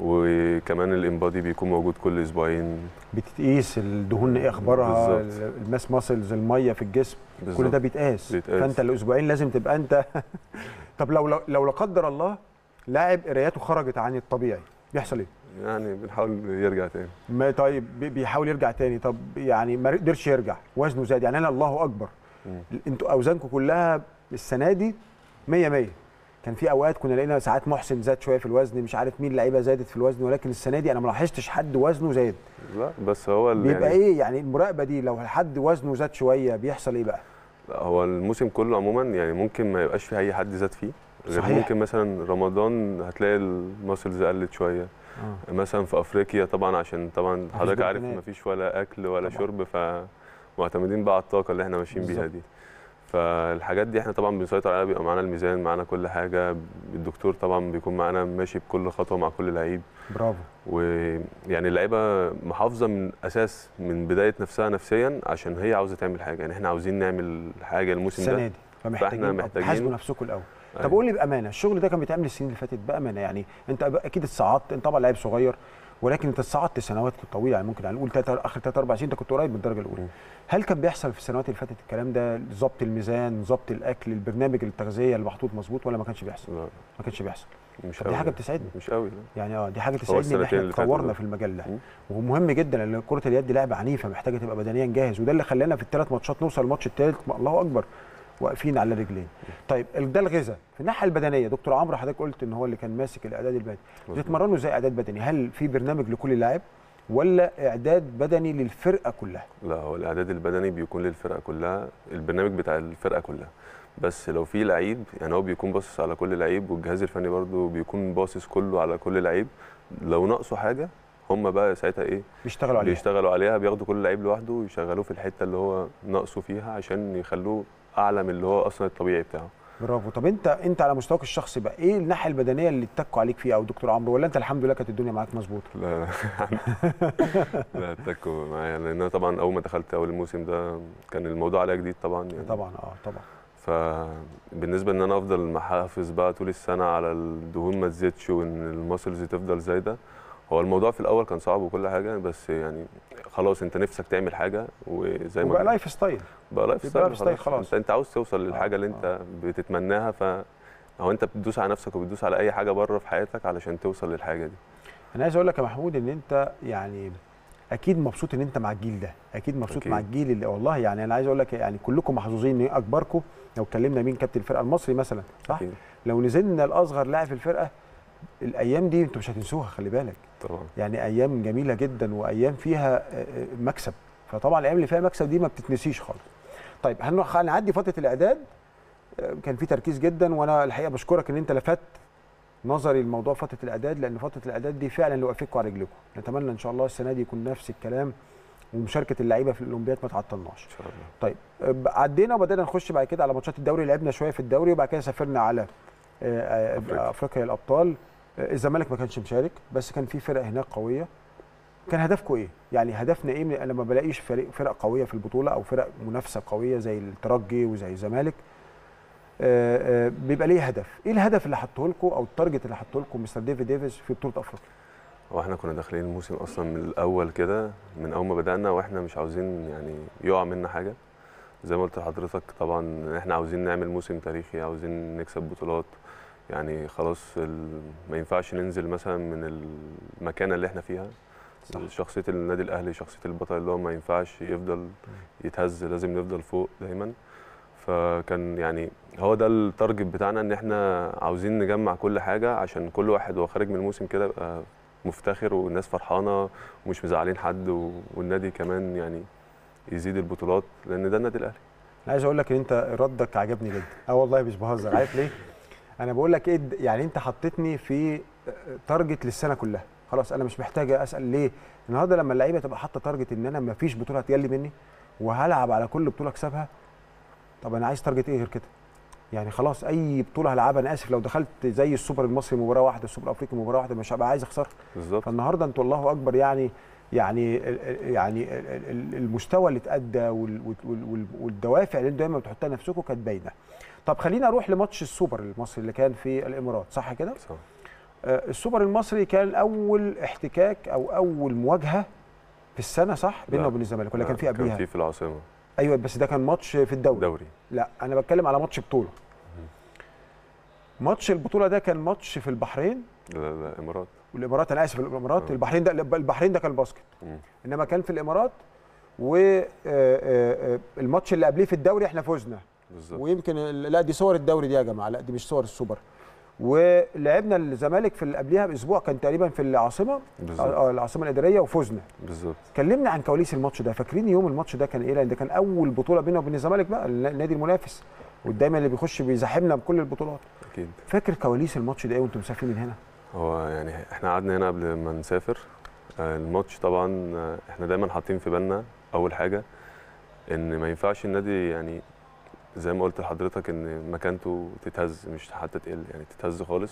وكمان الانبادي بيكون موجود كل اسبوعين بتتقيس الدهون ايه اخبارها بالظبط. الماس ماسلز الميه في الجسم كل بالظبط. ده بيتقاس بيتقاس. فانت الاسبوعين لازم تبقى انت طب لو لو لا قدر الله لاعب قراياته خرجت عن الطبيعي بيحصل ايه يعني بنحاول يرجع تاني ما طيب بي- بيحاول يرجع تاني طب يعني ما قدرش يرجع وزنه زاد يعني انا الله اكبر مم. انتوا اوزانكم كلها السنه دي 100 100 كان في اوقات كنا لقينا ساعات محسن زاد شويه في الوزن مش عارف مين لعيبه زادت في الوزن ولكن السنه دي انا ما لاحظتش حد وزنه زاد لا بس هو ال- بيبقى يعني ايه يعني المراقبه دي لو حد وزنه زاد شويه بيحصل ايه بقى لا، هو الموسم كله عموما يعني ممكن ما يبقاش في اي حد زاد فيه غير صحيح. ممكن مثلا رمضان هتلاقي الماسلز قلت شويه آه. مثلا في افريقيا طبعا عشان طبعا حضرتك عارف بروتينات. مفيش ولا اكل ولا طبعاً. شرب فمعتمدين بقى على الطاقه اللي احنا ماشيين بيها بالظبط. دي فالحاجات دي احنا طبعا بنسيطر عليها بيبقى معانا الميزان معانا كل حاجه الدكتور طبعا بيكون معانا ماشي بكل خطوه مع كل لعيب برافو ويعني اللعيبه محافظه من اساس من بدايه نفسها نفسيا عشان هي عاوزه تعمل حاجه يعني احنا عاوزين نعمل حاجه الموسم السنه ده دي فمحتاجين فإحنا محتاجين- تحاسبوا نفسكم الاول طب أيوة. قول لي بامانه الشغل ده كان بيتعمل السنين اللي فاتت بامانه يعني انت أب- اكيد اتصعدت انت طبعا لعيب صغير ولكن انت اتصعدت سنوات طويله يعني ممكن نقول تلاتة اخر 3 4 سنين انت كنت قريب من الدرجه الاولى مم. هل كان بيحصل في السنوات اللي فاتت الكلام ده ضبط الميزان ضبط الاكل البرنامج التغذيه اللي محطوط مظبوط ولا ما كانش بيحصل لا ما كانش بيحصل مش طب دي قوي حاجه بتسعدني مش قوي لا. يعني اه دي حاجه تسعدني ان السنتين احنا اللي فاتوا اتطورنا دول. في المجال ده مم. ومهم جدا لان كره اليد لعبه عنيفه محتاجه تبقى بدنيا جاهز وده اللي خلانا في الثلاث ماتشات نوصل الماتش الثالث الله اكبر واقفين على رجلين طيب ال- ده الغذاء في الناحيه البدنيه دكتور عمرو حضرتك قلت ان هو اللي كان ماسك الاعداد البدني مظبوط. بتتمرنوا ازاي اعداد بدني هل في برنامج لكل لاعب ولا اعداد بدني للفرقه كلها لا هو الاعداد البدني بيكون للفرقه كلها البرنامج بتاع الفرقه كلها بس لو في لعيب يعني هو بيكون باصص على كل لعيب والجهاز الفني برضه بيكون باصص كله على كل لعيب لو ناقصه حاجه هم بقى ساعتها ايه بيشتغلوا عليها بيشتغلوا عليها بياخدوا كل لعيب لوحده ويشغلوه في الحته اللي هو ناقصه فيها عشان يخلوه اعلى من اللي هو اصلا الطبيعي بتاعه برافو طب انت انت على مستواك الشخصي بقى ايه الناحيه البدنيه اللي اتكوا عليك فيها او دكتور عمرو ولا انت الحمد لله كانت الدنيا معاك مظبوطه لا لا اتكوا معايا لان أنا طبعا اول ما دخلت اول الموسم ده كان الموضوع عليا جديد طبعا يعني طبعا اه طبعا فبالنسبه ان انا افضل محافظ بقى طول السنه على الدهون ما تزيدش وان الماسلز تفضل زايده هو الموضوع في الاول كان صعب وكل حاجه بس يعني خلاص انت نفسك تعمل حاجه وزي ما وبقى لايف ستايل بقى لايف بيبقى ستايل لايف ستايل خلاص. انت, انت عاوز توصل للحاجه اللي انت بتتمناها ف هو انت بتدوس على نفسك وبتدوس على اي حاجه بره في حياتك علشان توصل للحاجه دي انا عايز اقول لك يا محمود ان انت يعني اكيد مبسوط ان انت مع الجيل ده اكيد مبسوط أكيد. مع الجيل اللي والله يعني انا عايز اقول لك يعني كلكم محظوظين ان اكبركم لو اتكلمنا مين كابتن الفرقه المصري مثلا صح أكيد. لو نزلنا الاصغر لاعب في الفرقه الايام دي انتوا مش هتنسوها خلي بالك طبعا يعني ايام جميله جدا وايام فيها آه، آه، مكسب فطبعا الايام اللي فيها مكسب دي ما بتتنسيش خالص طيب هنروح هنعدي فتره الاعداد آه، كان في تركيز جدا وانا الحقيقه بشكرك ان انت لفت نظري لموضوع فتره الاعداد لان فتره الاعداد دي فعلا اللي وقفتكم على رجلكم نتمنى ان شاء الله السنه دي يكون نفس الكلام ومشاركه اللعيبه في الاولمبياد ما تعطلناش ان شاء الله طيب آه، عدينا وبدانا نخش بعد كده على ماتشات الدوري لعبنا شويه في الدوري وبعد كده سافرنا على آه، آه، أفريقيا. افريقيا الابطال آه، الزمالك ما كانش مشارك بس كان في فرق هناك قويه كان هدفكم ايه يعني هدفنا ايه من- لما بلاقيش فريق فرق قويه في البطوله او فرق منافسه قويه زي الترجي وزي الزمالك آه، آه، بيبقى ليه هدف ايه الهدف اللي حطه لكم او التارجت اللي حطه لكم مستر ديفيد ديفيز في بطوله افريقيا هو احنا كنا داخلين الموسم اصلا من الاول كده من اول ما بدانا واحنا مش عاوزين يعني يقع منا حاجه زي ما قلت لحضرتك طبعا احنا عاوزين نعمل موسم تاريخي عاوزين نكسب بطولات يعني خلاص ال... ما ينفعش ننزل مثلا من المكانه اللي احنا فيها صح. شخصيه النادي الاهلي شخصيه البطل اللي هو ما ينفعش يفضل يتهز لازم نفضل فوق دايما فكان يعني هو ده التارجت بتاعنا ان احنا عاوزين نجمع كل حاجه عشان كل واحد وهو خارج من الموسم كده يبقى مفتخر والناس فرحانه ومش مزعلين حد و- والنادي كمان يعني يزيد البطولات لان ده النادي الاهلي انا عايز اقول لك ان انت ردك عجبني جدا اه والله مش بهزر عارف ليه انا بقول لك ايه د- يعني انت حطيتني في تارجت للسنه كلها خلاص انا مش محتاج اسال ليه النهارده لما اللعيبه تبقى حاطه تارجت ان انا ما فيش بطوله هتجلي مني وهلعب على كل بطوله اكسبها طب انا عايز تارجت ايه غير كده يعني خلاص اي بطوله هلعبها انا اسف لو دخلت زي السوبر المصري مباراه واحده السوبر الافريقي مباراه واحده مش هبقى عايز اخسر بالظبط فالنهارده انتوا الله اكبر يعني يعني ال- ال- يعني ال- ال- المستوى اللي اتادى وال- وال- وال- والدوافع اللي انتوا دايما بتحطها لنفسكم كانت باينه. طب خلينا اروح لماتش السوبر المصري اللي كان في الامارات صح كده؟ صح. آه، السوبر المصري كان اول احتكاك او اول مواجهه في السنه صح بيننا لا. وبين الزمالك ولا لا، كان في قبليها؟ كان في في العاصمه ايوه بس ده كان ماتش في الدوري دوري لا انا بتكلم على ماتش بطوله. ماتش البطوله ده كان ماتش في البحرين لا لا لا امارات والامارات انا اسف الامارات آه. البحرين ده البحرين ده كان باسكت مم. انما كان في الامارات والماتش اللي قبليه في الدوري احنا فزنا بالظبط ويمكن ال- لا دي صور الدوري دي يا جماعه لا دي مش صور السوبر ولعبنا الزمالك في اللي قبلها باسبوع كان تقريبا في العاصمه بالظبط اه العاصمه الاداريه وفزنا بالظبط كلمنا عن كواليس الماتش ده فاكرين يوم الماتش ده كان ايه لان ده كان اول بطوله بيننا وبين الزمالك بقى النادي المنافس ودايما اللي بيخش بيزاحمنا بكل البطولات اكيد فاكر كواليس الماتش ده ايه وانتم مسافرين من هنا هو يعني احنا قعدنا هنا قبل ما نسافر آه، الماتش طبعا آه، احنا دايما حاطين في بالنا اول حاجه ان ما ينفعش النادي يعني زي ما قلت لحضرتك ان مكانته تتهز مش حتى تقل يعني تتهز خالص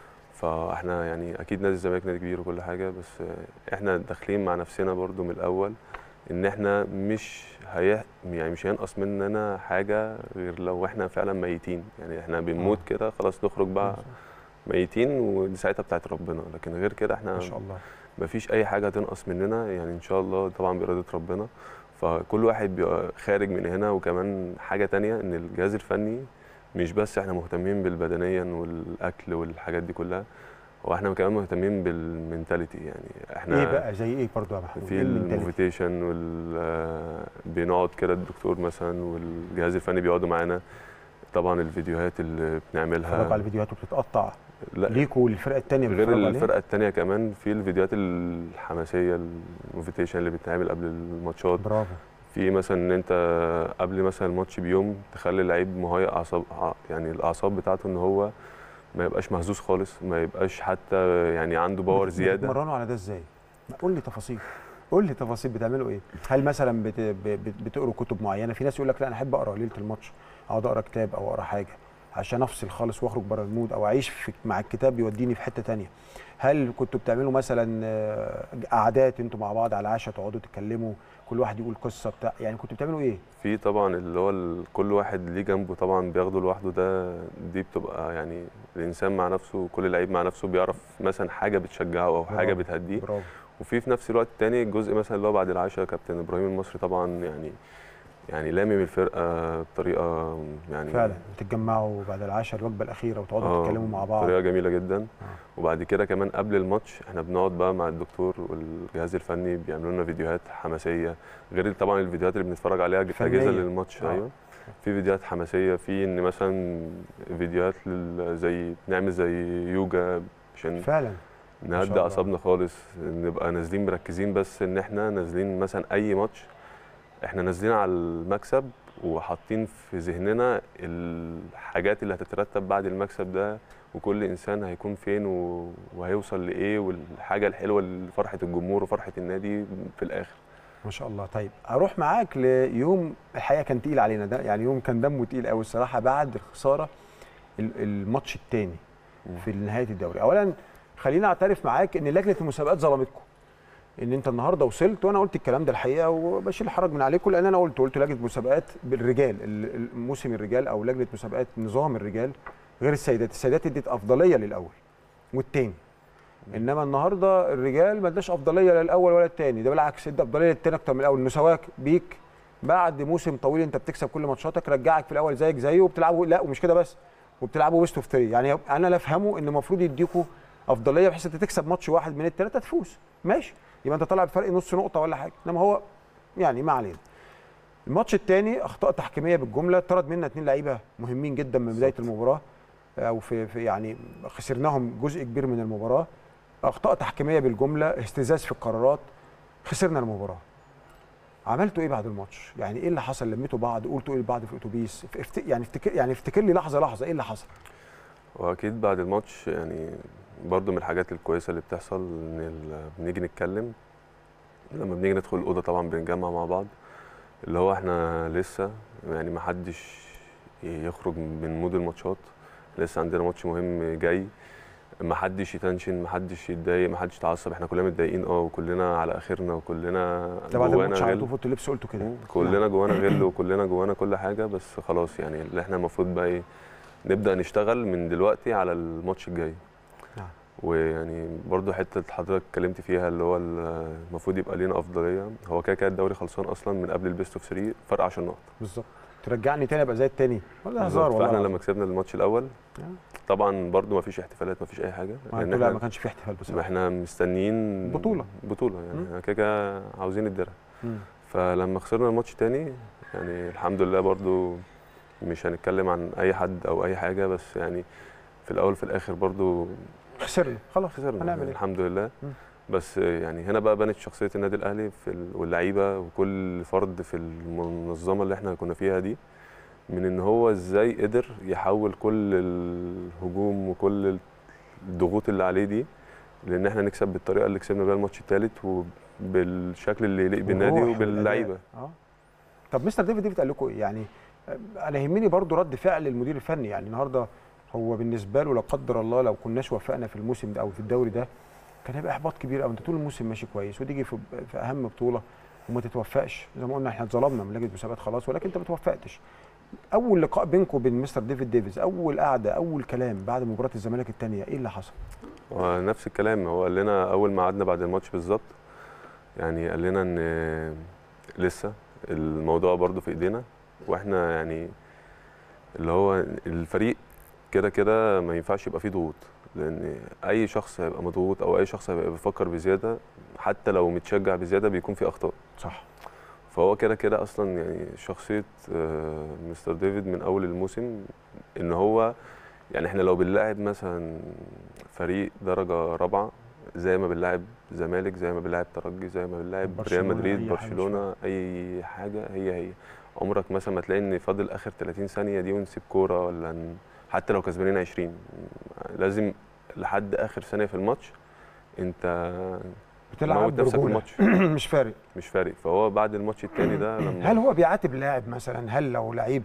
فاحنا يعني اكيد نادي الزمالك نادي كبير وكل حاجه بس آه، احنا داخلين مع نفسنا برضو من الاول ان احنا مش هي يعني مش هينقص مننا حاجه غير لو احنا فعلا ميتين يعني احنا بنموت كده خلاص نخرج بقى ميتين ودي ساعتها بتاعت ربنا لكن غير كده احنا ما شاء الله مفيش اي حاجه تنقص مننا يعني ان شاء الله طبعا باراده ربنا فكل واحد بيبقى خارج من هنا وكمان حاجه تانية ان الجهاز الفني مش بس احنا مهتمين بالبدنيا والاكل والحاجات دي كلها هو احنا كمان مهتمين بالمنتاليتي يعني احنا ايه بقى زي ايه برضو يا محمود في إيه المنتاليتي؟ الموفيتيشن وال آه، بنقعد كده الدكتور مثلا والجهاز الفني بيقعدوا معانا طبعا الفيديوهات اللي بتتفرجوا على بنعملها الفيديوهات وبتتقطع لا ليكوا والفرقه الثانيه غير الفرقه الثانيه كمان في الفيديوهات الحماسيه الموفيتيشن اللي بتتعمل قبل الماتشات برافو في مثلا ان انت قبل مثلا الماتش بيوم تخلي اللعيب مهيئ اعصاب ع- يعني الاعصاب بتاعته ان هو ما يبقاش مهزوز خالص ما يبقاش حتى يعني عنده باور بت- زياده بتتمرنوا على ده ازاي؟ قول لي تفاصيل قول لي تفاصيل بتعملوا ايه؟ هل مثلا بت... ب- بت... بتقروا كتب معينه؟ في ناس يقول لك لا انا احب اقرا ليله الماتش اقعد اقرا كتاب او اقرا حاجه عشان افصل خالص واخرج بره المود او اعيش في... مع الكتاب يوديني في حته تانية هل كنتوا بتعملوا مثلا آه، قعدات انتوا مع بعض على العشاء تقعدوا تتكلموا كل واحد يقول قصه بتاع يعني كنتوا بتعملوا ايه؟ في طبعا اللي هو ال- كل واحد ليه جنبه طبعا بياخده لوحده ده دي بتبقى يعني الانسان مع نفسه كل لعيب مع نفسه بيعرف مثلا حاجه بتشجعه او حاجه برافو. بتهديه برافو وفي في نفس الوقت التاني الجزء مثلا اللي هو بعد العشاء كابتن ابراهيم المصري طبعا يعني يعني لامم الفرقه بطريقه يعني فعلا بتتجمعوا بعد العشاء الوجبه الاخيره وتقعدوا آه، تتكلموا مع بعض بطريقه جميله جدا وبعد كده كمان قبل الماتش احنا بنقعد بقى مع الدكتور والجهاز الفني بيعملوا لنا فيديوهات حماسيه غير طبعا الفيديوهات اللي بنتفرج عليها فنية. اجهزه للماتش آه. ايوه في فيديوهات حماسيه في ان مثلا فيديوهات لل- زي نعمل زي يوجا عشان فعلا ما شاء نهدى الله. اعصابنا خالص نبقى نازلين مركزين بس ان احنا نازلين مثلا اي ماتش احنا نازلين على المكسب وحاطين في ذهننا الحاجات اللي هتترتب بعد المكسب ده وكل انسان هيكون فين و- وهيوصل لايه والحاجه الحلوه لفرحه الجمهور وفرحه النادي في الاخر ما شاء الله طيب اروح معاك ليوم الحقيقه كان تقيل علينا ده يعني يوم كان دمه تقيل قوي الصراحه بعد الخساره ال- الماتش الثاني في نهايه الدوري اولا خليني اعترف معاك ان لجنه المسابقات ظلمتكم ان انت النهارده وصلت وانا قلت الكلام ده الحقيقه وبشيل الحرج من عليكم لان انا قلت قلت لجنه مسابقات بالرجال ال- ال- موسم الرجال او لجنه مسابقات نظام الرجال غير السيدات السيدات ادت افضليه للاول والتاني انما النهارده الرجال ما اداش افضليه لا الاول ولا الثاني ده بالعكس ادى افضليه للتاني اكتر من الاول مساواك بيك بعد موسم طويل انت بتكسب كل ماتشاتك رجعك في الاول زيك زيه وبتلعبوا لا ومش كده بس وبتلعبوا بيست اوف 3 يعني انا لا افهمه ان المفروض يديكوا افضليه بحيث انت تكسب ماتش واحد من الثلاثه تفوز ماشي يبقى انت طالع بفرق نص نقطه ولا حاجه انما هو يعني ما علينا الماتش الثاني اخطاء تحكيميه بالجمله طرد منا اثنين لعيبه مهمين جدا من بدايه المباراه او في, في يعني خسرناهم جزء كبير من المباراه اخطاء تحكيميه بالجمله اهتزاز في القرارات خسرنا المباراه عملتوا ايه بعد الماتش يعني ايه اللي حصل لميتوا بعض قلتوا ايه لبعض في الاتوبيس افت... يعني افتكر يعني افتكر لي لحظه لحظه ايه اللي حصل واكيد بعد الماتش يعني برضو من الحاجات الكويسه اللي بتحصل ان ال- بنيجي نتكلم لما بنيجي ندخل الاوضه طبعا بنجمع مع بعض اللي هو احنا لسه يعني ما حدش يخرج من مود الماتشات لسه عندنا ماتش مهم جاي ما حدش يتنشن ما حدش يتضايق ما حدش يتعصب احنا كلنا متضايقين اه وكلنا على اخرنا وكلنا ده بعد جوانا الماتش على غل. طول فوت اللبس قلتوا كده كلنا جوانا غل وكلنا جوانا كل حاجه بس خلاص يعني اللي احنا المفروض بقى ايه نبدا نشتغل من دلوقتي على الماتش الجاي نعم. ويعني برضو حته حضرتك اتكلمت فيها اللي هو ال- المفروض يبقى لينا افضليه هو كده كده الدوري خلصان اصلا من قبل البيست اوف 3 فرق 10 نقط بالظبط ترجعني تاني ابقى زي التاني ولا هزار بالظبط. والله فاحنا لما كسبنا الماتش الاول نعم. طبعا برضو ما فيش احتفالات ما فيش اي حاجه ما لان انتوا لا ما احنا كانش في احتفال ما بصراحه احنا مستنيين بطولة. بطوله يعني مم. احنا كده كده عاوزين الدرع مم. فلما خسرنا الماتش تاني يعني الحمد لله برضو مش هنتكلم عن اي حد او اي حاجه بس يعني في الاول في الاخر برضو خسرنا خلاص خسرنا هنعمل ايه الحمد لله مم. بس يعني هنا بقى بنت شخصيه النادي الاهلي في ال- واللعيبه وكل فرد في المنظمه اللي احنا كنا فيها دي من ان هو ازاي قدر يحول كل الهجوم وكل الضغوط اللي عليه دي لان احنا نكسب بالطريقه اللي كسبنا بيها الماتش الثالث وبالشكل اللي يليق بالنادي والروح وباللعيبه والأداء. اه طب مستر ديفيد ديفيد قال لكم ايه يعني آه، انا يهمني برضو رد فعل المدير الفني يعني النهارده هو بالنسبه له لا قدر الله لو كناش وفقنا في الموسم ده او في الدوري ده كان هيبقى احباط كبير قوي انت طول الموسم ماشي كويس وتيجي في, في اهم بطوله وما تتوفقش زي ما قلنا احنا اتظلمنا من لجنه مسابقات خلاص ولكن انت ما توفقتش اول لقاء بينكم وبين مستر ديفيد ديفيز اول قعده اول كلام بعد مباراه الزمالك الثانيه ايه اللي حصل؟ ونفس الكلام هو قال لنا اول ما قعدنا بعد الماتش بالظبط يعني قال لنا ان لسه الموضوع برضو في ايدينا واحنا يعني اللي هو الفريق كده كده ما ينفعش يبقى فيه ضغوط لان اي شخص هيبقى مضغوط او اي شخص هيبقى بيفكر بزياده حتى لو متشجع بزياده بيكون في اخطاء صح فهو كده كده اصلا يعني شخصيه آه، مستر ديفيد من اول الموسم ان هو يعني احنا لو بنلاعب مثلا فريق درجه رابعه زي ما بنلاعب زمالك زي ما بنلاعب ترجي زي ما بنلاعب ريال برشلونة، مدريد أي حاجة برشلونه اي حاجه هي هي عمرك مثلا ما تلاقي ان فاضل اخر 30 ثانيه دي ونسيب كوره ولا ن... حتى لو كسبانين 20 لازم لحد اخر ثانيه في الماتش انت بتلعب موت نفسك في برجولة. الماتش مش فارق مش فارق فهو بعد الماتش التاني ده لما هل هو بيعاتب لاعب مثلا هل لو لعيب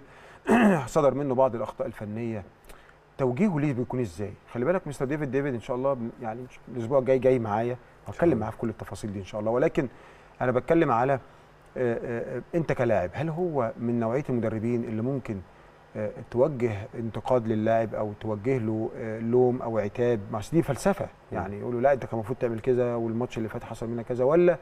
صدر منه بعض الاخطاء الفنيه توجيهه ليه بيكون ازاي خلي بالك مستر ديفيد ديفيد ان شاء الله يعني الاسبوع الجاي جاي معايا هتكلم معاه في كل التفاصيل دي ان شاء الله ولكن انا بتكلم على آه، آه، آه، انت كلاعب هل هو من نوعيه المدربين اللي ممكن آه، توجه انتقاد للاعب او توجه له آه، لوم او عتاب ما أصل دي فلسفه يعني يقول له لا انت كان المفروض تعمل كذا والماتش اللي فات حصل منك كذا ولا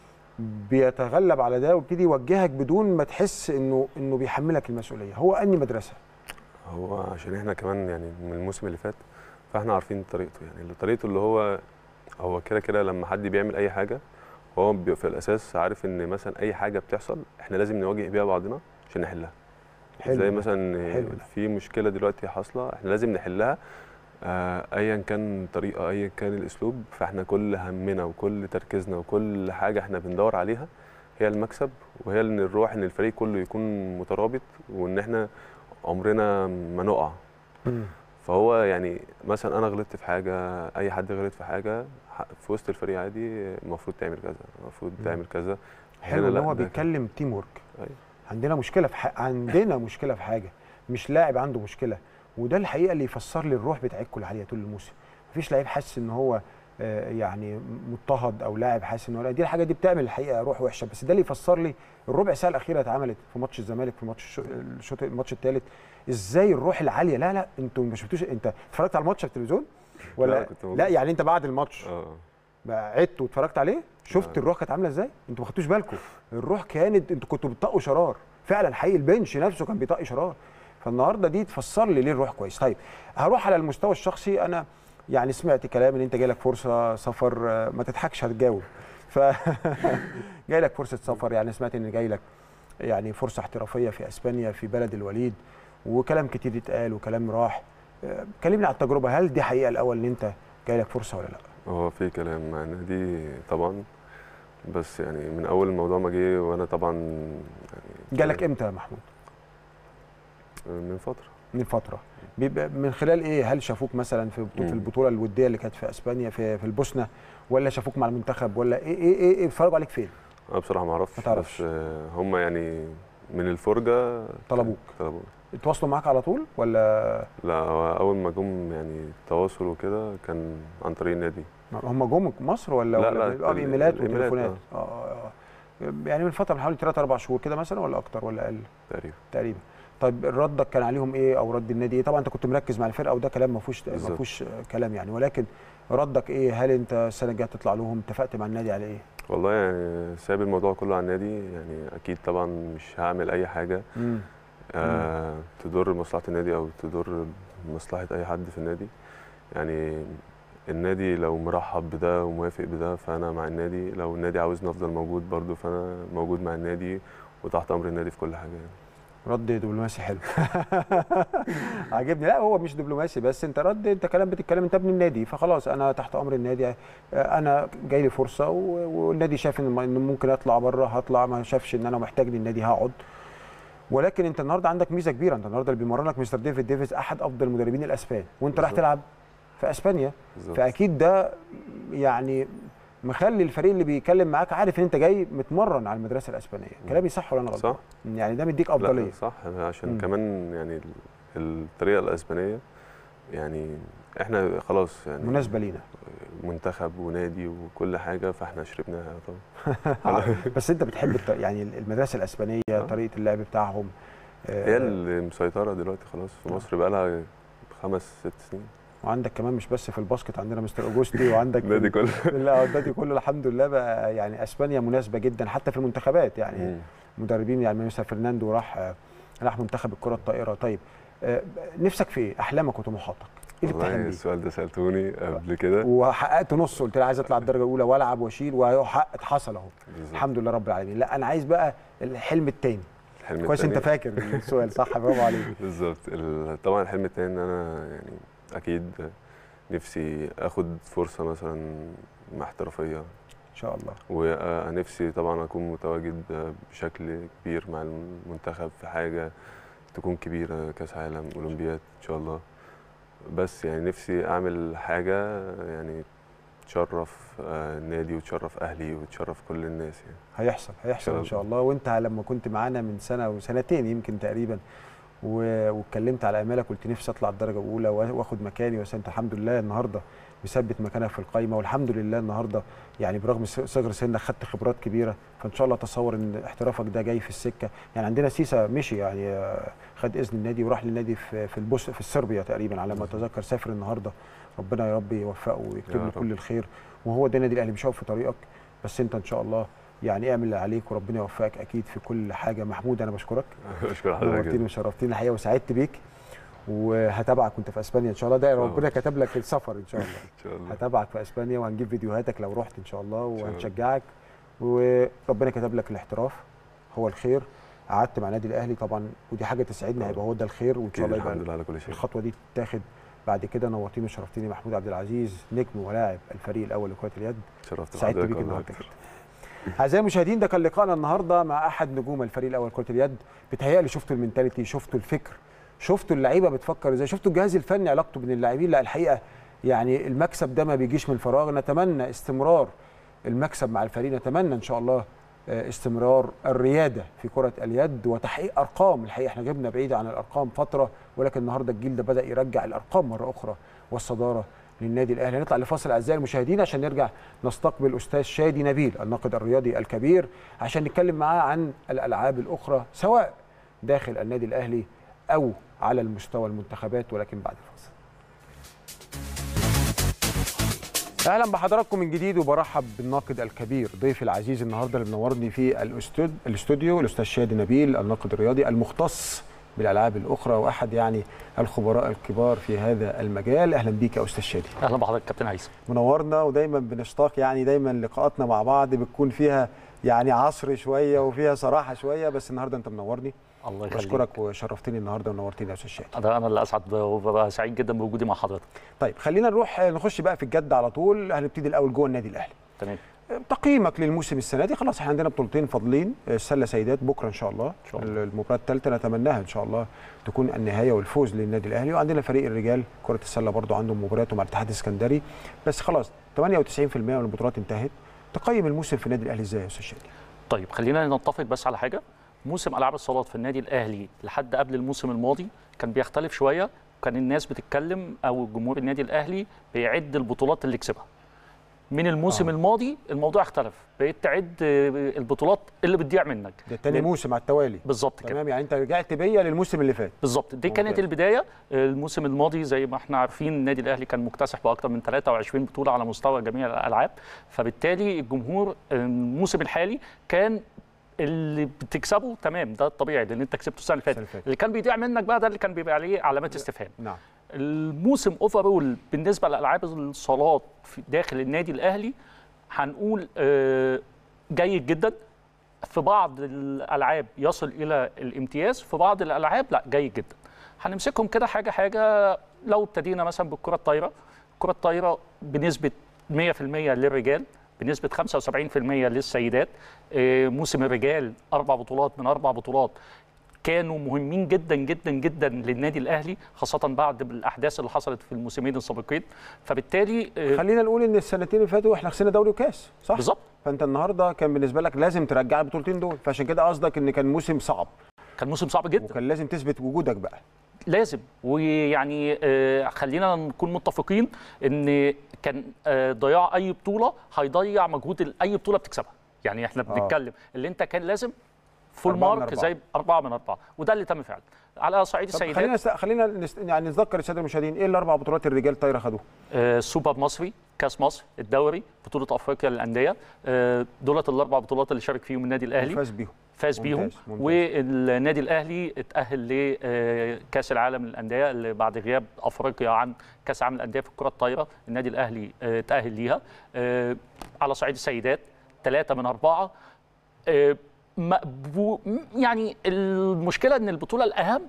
بيتغلب على ده ويبتدي يوجهك بدون ما تحس انه انه بيحملك المسؤوليه هو اني مدرسه هو عشان احنا كمان يعني من الموسم اللي فات فاحنا عارفين طريقته يعني اللي طريقته اللي هو هو كده كده لما حد بيعمل اي حاجه هو بيبقى في الاساس عارف ان مثلا اي حاجه بتحصل احنا لازم نواجه بيها بعضنا عشان نحلها حلو زي ده. مثلا حلو ده. في مشكله دلوقتي حاصله احنا لازم نحلها آه، ايا كان الطريقه ايا كان الاسلوب فاحنا كل همنا وكل تركيزنا وكل حاجه احنا بندور عليها هي المكسب وهي ان الروح ان الفريق كله يكون مترابط وان احنا عمرنا ما نقع مم. فهو يعني مثلا انا غلطت في حاجه اي حد غلط في حاجه ح- في وسط الفريق عادي المفروض تعمل كذا المفروض مم. تعمل كذا حلو هنا ان لا، هو ده بيتكلم تيم ورك أيوة. عندنا مشكله في ح... عندنا مشكله في حاجه مش لاعب عنده مشكله وده الحقيقه اللي يفسر لي الروح بتاعتكم العاليه طول الموسم مفيش لعيب حاسس ان هو آه، يعني مضطهد او لاعب حاسس ان هو لا دي الحاجه دي بتعمل الحقيقه روح وحشه بس ده اللي يفسر لي الربع ساعه الاخيره اتعملت في ماتش الزمالك في ماتش الشو- الشوط الماتش الثالث ازاي الروح العاليه لا لا انتوا ما شفتوش انت اتفرجت على الماتش في التلفزيون لا، ولا كنت موجود. لا يعني انت بعد الماتش اه بقى عدت واتفرجت عليه شفت آه. الروح كانت عامله ازاي انتوا ما خدتوش بالكم الروح كانت انتوا كنتوا بتطقوا شرار فعلا حقيقي البنش نفسه كان بيطق شرار فالنهارده دي تفسر لي ليه الروح كويس طيب هروح على المستوى الشخصي انا يعني سمعت كلام ان انت جاي لك فرصه سفر آه، ما تضحكش هتجاوب ف جاي لك فرصه سفر يعني سمعت ان جاي لك يعني فرصه احترافيه في اسبانيا في بلد الوليد وكلام كتير اتقال وكلام راح آه، كلمني على التجربه هل دي حقيقه الاول ان انت جاي لك فرصه ولا لا هو في كلام مع النادي طبعا بس يعني من اول الموضوع ما جه وانا طبعا يعني جالك امتى يا محمود من فتره من فتره بيبقى من خلال ايه هل شافوك مثلا في بطولة- في مم. البطوله الوديه اللي كانت في اسبانيا في في البوسنه ولا شافوك مع المنتخب ولا ايه ايه ايه, إيه بيتفرجوا عليك فين انا بصراحه ما اعرفش ما تعرفش. بس آه، هم يعني من الفرجه طلبوك. طلبوك اتواصلوا معاك على طول ولا لا هو اول ما جم يعني تواصل وكده كان عن طريق النادي هم جم مصر ولا لا، ولا لا، اه ال- ايميلات الإيميلات، وتليفونات اه اه آه. يعني من فتره من حوالي 3 4 شهور كده مثلا ولا اكتر ولا اقل تقريبا تقريبا طيب ردك كان عليهم ايه او رد النادي ايه طبعا انت كنت مركز مع الفرقه وده كلام ما فيهوش ما بالظبط. فيهوش آه، كلام يعني ولكن ردك ايه هل انت السنه الجايه تطلع لهم اتفقت مع النادي على ايه والله يعني سايب الموضوع كله على النادي يعني اكيد طبعا مش هعمل اي حاجه امم آه تضر مصلحه النادي او تضر مصلحه اي حد في النادي يعني النادي لو مرحب بده وموافق بده فانا مع النادي لو النادي عاوزني افضل موجود برضه فانا موجود مع النادي وتحت امر النادي في كل حاجه يعني. رد دبلوماسي حلو عاجبني لا هو مش دبلوماسي بس انت رد انت كلام بتتكلم انت ابن النادي فخلاص انا تحت امر النادي انا جاي لي فرصه و- والنادي شاف ان إن ممكن اطلع بره هطلع ما شافش ان انا محتاج للنادي هقعد ولكن انت النهارده عندك ميزه كبيره انت النهارده اللي بيمرنك مستر ديفيد ديفيز احد افضل المدربين الاسبان وانت رايح بالظبط. تلعب في اسبانيا بالظبط. فاكيد ده يعني مخلي الفريق اللي بيتكلم معاك عارف ان انت جاي متمرن على المدرسه الاسبانيه كلامي صح ولا انا غلطان صح. يعني ده مديك لا، افضليه صح عشان مم. كمان يعني ال- الطريقه الاسبانيه يعني احنا خلاص يعني مناسبه لينا منتخب ونادي وكل حاجه فاحنا شربناها طبعا بس انت بتحب الط- يعني المدرسه الاسبانيه طريقه اللعب بتاعهم آه، هي اللي مسيطره دلوقتي خلاص في مصر بقى لها خمس ست سنين وعندك كمان مش بس في الباسكت عندنا مستر اوجوستي وعندك في النادي كله لا النادي كله الحمد لله بقى يعني اسبانيا مناسبه جدا حتى في المنتخبات يعني مم. مدربين يعني مستر فرناندو راح آه، راح منتخب الكره الطائره طيب آه، نفسك في ايه؟ احلامك وطموحاتك ايه اللي والله بتحلم بيه؟ السؤال ده سالتوني قبل كده وحققت نص قلت لي عايز اطلع الدرجه الاولى والعب واشيل وحققت حصل اهو بالظبط. الحمد لله رب العالمين لا انا عايز بقى الحلم التاني الحلم كويس انت التاني- فاكر السؤال صح برافو عليك بالظبط ال- طبعا الحلم التاني ان انا يعني اكيد نفسي اخد فرصه مثلا مع احترافيه ان شاء الله ونفسي طبعا اكون متواجد بشكل كبير مع المنتخب في حاجه تكون كبيره كاس عالم اولمبياد ان شاء الله بس يعني نفسي اعمل حاجه يعني تشرف آه، النادي وتشرف اهلي وتشرف كل الناس يعني هيحصل هيحصل شاء ان شاء الله وانت لما كنت معانا من سنه وسنتين يمكن تقريبا و- واتكلمت على امالك قلت نفسي اطلع الدرجه الاولى وا- واخد مكاني بس انت الحمد لله النهارده مثبت مكانك في القايمه والحمد لله النهارده يعني برغم س- صغر سنك خدت خبرات كبيره فان شاء الله تصور ان احترافك ده جاي في السكه يعني عندنا سيسا مشي يعني آه، خد اذن النادي وراح للنادي في في البوس في صربيا تقريبا على ما اتذكر سافر النهارده ربنا يا رب يوفقه ويكتب يا له رب. كل الخير وهو ده النادي الاهلي مش هيقف في طريقك بس انت ان شاء الله يعني اعمل اللي عليك وربنا يوفقك اكيد في كل حاجه محمود انا بشكرك اشكر حضرتك نورتني جدا. وشرفتني الحقيقه وسعدت بيك وهتابعك وانت في اسبانيا ان شاء الله ده الله. ربنا كتب لك السفر ان شاء الله ان شاء الله هتابعك في اسبانيا وهنجيب فيديوهاتك لو رحت ان شاء الله شاء الله. وهنشجعك وربنا كتب لك الاحتراف هو الخير قعدت مع النادي الاهلي طبعا ودي حاجه تسعدنا طبعا. هيبقى هو ده الخير وان شاء اكيد الله يبقى الحمد لله على كل شيء الخطوه دي تتاخد بعد كده نورتني وشرفتني محمود عبد العزيز نجم ولاعب الفريق الاول لكره اليد شرفت سعدت بحضرتك بيك والله النهارده أكتر. جدا. اعزائي المشاهدين ده كان لقائنا النهارده مع احد نجوم الفريق الاول كره اليد بتهيألي شفتوا المينتاليتي شفتوا الفكر شفتوا اللعيبه بتفكر ازاي شفتوا الجهاز الفني علاقته بين اللاعبين لا الحقيقه يعني المكسب ده ما بيجيش من فراغ نتمنى استمرار المكسب مع الفريق نتمنى ان شاء الله آه، استمرار الرياده في كره اليد وتحقيق ارقام الحقيقه احنا جبنا بعيد عن الارقام فتره ولكن النهارده الجيل ده بدا يرجع الارقام مره اخرى والصداره للنادي الاهلي هنطلع لفاصل اعزائي المشاهدين عشان نرجع نستقبل استاذ شادي نبيل الناقد الرياضي الكبير عشان نتكلم معاه عن الالعاب الاخرى سواء داخل النادي الاهلي او على المستوى المنتخبات ولكن بعد الفاصل اهلا بحضراتكم من جديد وبرحب بالناقد الكبير ضيفي العزيز النهارده اللي منورني في الأستود- الاستوديو الاستاذ شادي نبيل الناقد الرياضي المختص بالالعاب الاخرى واحد يعني الخبراء الكبار في هذا المجال اهلا بيك يا استاذ شادي اهلا بحضرتك كابتن هيثم منورنا ودايما بنشتاق يعني دايما لقاءاتنا مع بعض بتكون فيها يعني عصر شويه وفيها صراحه شويه بس النهارده انت منورني الله يخليك بشكرك وشرفتني النهارده ونورتني يا استاذ شادي ده انا اللي اسعد وببقى سعيد جدا بوجودي مع حضرتك طيب خلينا نروح نخش بقى في الجد على طول هنبتدي الاول جوه النادي الاهلي تمام تقييمك للموسم السنه دي خلاص احنا عندنا بطولتين فاضلين السله سيدات بكره ان شاء الله إن شاء الله. المباراه الثالثه نتمناها ان شاء الله تكون النهايه والفوز للنادي الاهلي وعندنا فريق الرجال كره السله برضو عندهم مباريات مع الاتحاد السكندري بس خلاص 98% من البطولات انتهت تقيم الموسم في النادي الاهلي ازاي يا استاذ شادي طيب خلينا نتفق بس على حاجه موسم العاب الصالات في النادي الاهلي لحد قبل الموسم الماضي كان بيختلف شويه وكان الناس بتتكلم او جمهور النادي الاهلي بيعد البطولات اللي كسبها من الموسم آه. آه. الماضي الموضوع اختلف بقيت تعد آه، البطولات اللي بتضيع منك ده تاني لأن- موسم على التوالي بالظبط كده تمام يعني انت رجعت بيا للموسم اللي فات بالظبط دي ممتاز. كانت البدايه الموسم الماضي زي ما احنا عارفين النادي الاهلي كان مكتسح باكثر من 23 بطوله على مستوى جميع الالعاب فبالتالي الجمهور الموسم الحالي كان اللي بتكسبه تمام ده الطبيعي لان انت كسبته السنه اللي السنة فاتت اللي فاتت. اللي كان بيضيع منك بقى ده اللي كان بيبقى عليه علامات استفهام نعم الموسم اوفرول بالنسبه لالعاب الصالات في داخل النادي الاهلي هنقول آه، جيد جدا في بعض الالعاب يصل الى الامتياز في بعض الالعاب لا جيد جدا هنمسكهم كده حاجه حاجه لو ابتدينا مثلا بالكره الطايره الكره الطايره بنسبه 100% للرجال بنسبه 75% للسيدات آه، موسم الرجال اربع بطولات من اربع بطولات كانوا مهمين جدا جدا جدا للنادي الاهلي خاصه بعد الاحداث اللي حصلت في الموسمين السابقين فبالتالي آه، خلينا نقول ان السنتين اللي فاتوا احنا خسرنا دوري وكاس صح بالظبط فانت النهارده كان بالنسبه لك لازم ترجع البطولتين دول فعشان كده قصدك ان كان موسم صعب كان موسم صعب جدا وكان لازم تثبت وجودك بقى لازم ويعني آه، خلينا نكون متفقين ان كان آه، ضياع اي بطوله هيضيع مجهود ال- اي بطوله بتكسبها يعني احنا بنتكلم اللي انت كان لازم فول أربعة من مارك أربعة. زي أربعة من أربعة وده اللي تم فعلا على صعيد طب السيدات خلينا است... خلينا نست... يعني نذكر الساده المشاهدين ايه الاربع بطولات الرجال طايره خدوها آه، سوبر مصري كاس مصر الدوري بطوله افريقيا للانديه آه، دولت الاربع بطولات اللي شارك فيهم النادي الاهلي وفاز بيهم فاز بيهم ممتاز، ممتاز. والنادي الاهلي اتاهل لكاس العالم للانديه اللي بعد غياب افريقيا عن كاس العالم للانديه في الكره الطايره النادي الاهلي آه، اتاهل ليها آه، على صعيد السيدات ثلاثه من اربعه آه، مقبو- يعني المشكله ان البطوله الاهم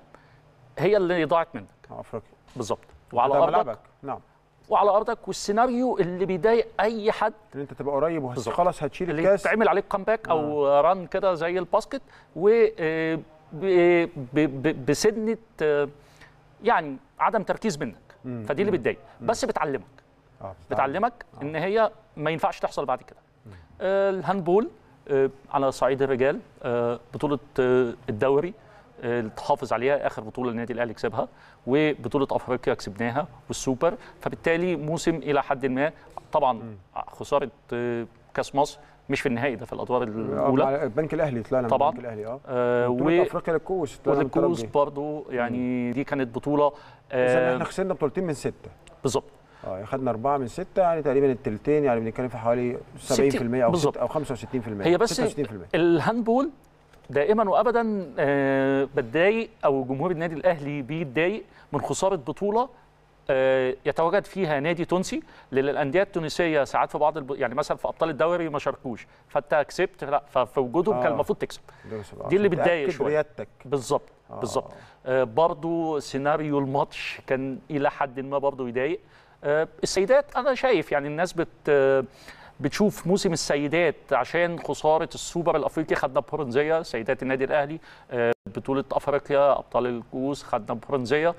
هي اللي ضاعت منك آه، افريقيا بالظبط وعلى ده ارضك ملعبك نعم وعلى ارضك والسيناريو اللي بيضايق اي حد ان انت تبقى قريب بالظبط. وخلاص هتشيل اللي الكاس يتعمل عليك كامباك او ران كده زي الباسكت و آه، ب- ب- ب- بسنه آه، يعني عدم تركيز منك مم. فدي اللي بتضايق بس بتعلمك اه بتعلمك ان هي ما ينفعش تحصل بعد كده آه، الهاندبول آه، على صعيد الرجال آه، بطوله آه، الدوري آه، اللي تحافظ عليها اخر بطوله النادي الاهلي كسبها وبطوله افريقيا كسبناها والسوبر فبالتالي موسم الى حد ما طبعا خساره آه، كاس مصر مش في النهائي ده في الادوار الاولى مع البنك الاهلي طلعنا من طبعاً. البنك الاهلي اه آه، بطولة و افريقيا للكؤوس طلعنا من والكؤوس الترجي. برضو يعني دي كانت بطوله اذا آه، احنا خسرنا بطولتين من سته بالظبط اه خدنا اربعه من سته يعني تقريبا التلتين يعني بنتكلم في حوالي 70% او بالظبط. 6 او 65% هي بس 66% الهاندبول دائما وابدا آه، بتضايق او جمهور النادي الاهلي بيتضايق من خساره بطوله آه، يتواجد فيها نادي تونسي لان الانديه التونسيه ساعات في بعض الب... يعني مثلا في ابطال الدوري ما شاركوش فانت كسبت لا ففي وجودهم آه. كان المفروض تكسب دول سبعة. دي اللي عشان بتضايق تأكد شوية. ريادتك بالظبط آه. بالظبط آه برضو سيناريو الماتش كان الى حد ما برضو يضايق آه السيدات انا شايف يعني الناس بت آه بتشوف موسم السيدات عشان خساره السوبر الافريقي خدنا برونزيه سيدات النادي الاهلي آه بطوله افريقيا ابطال الكؤوس خدنا برونزيه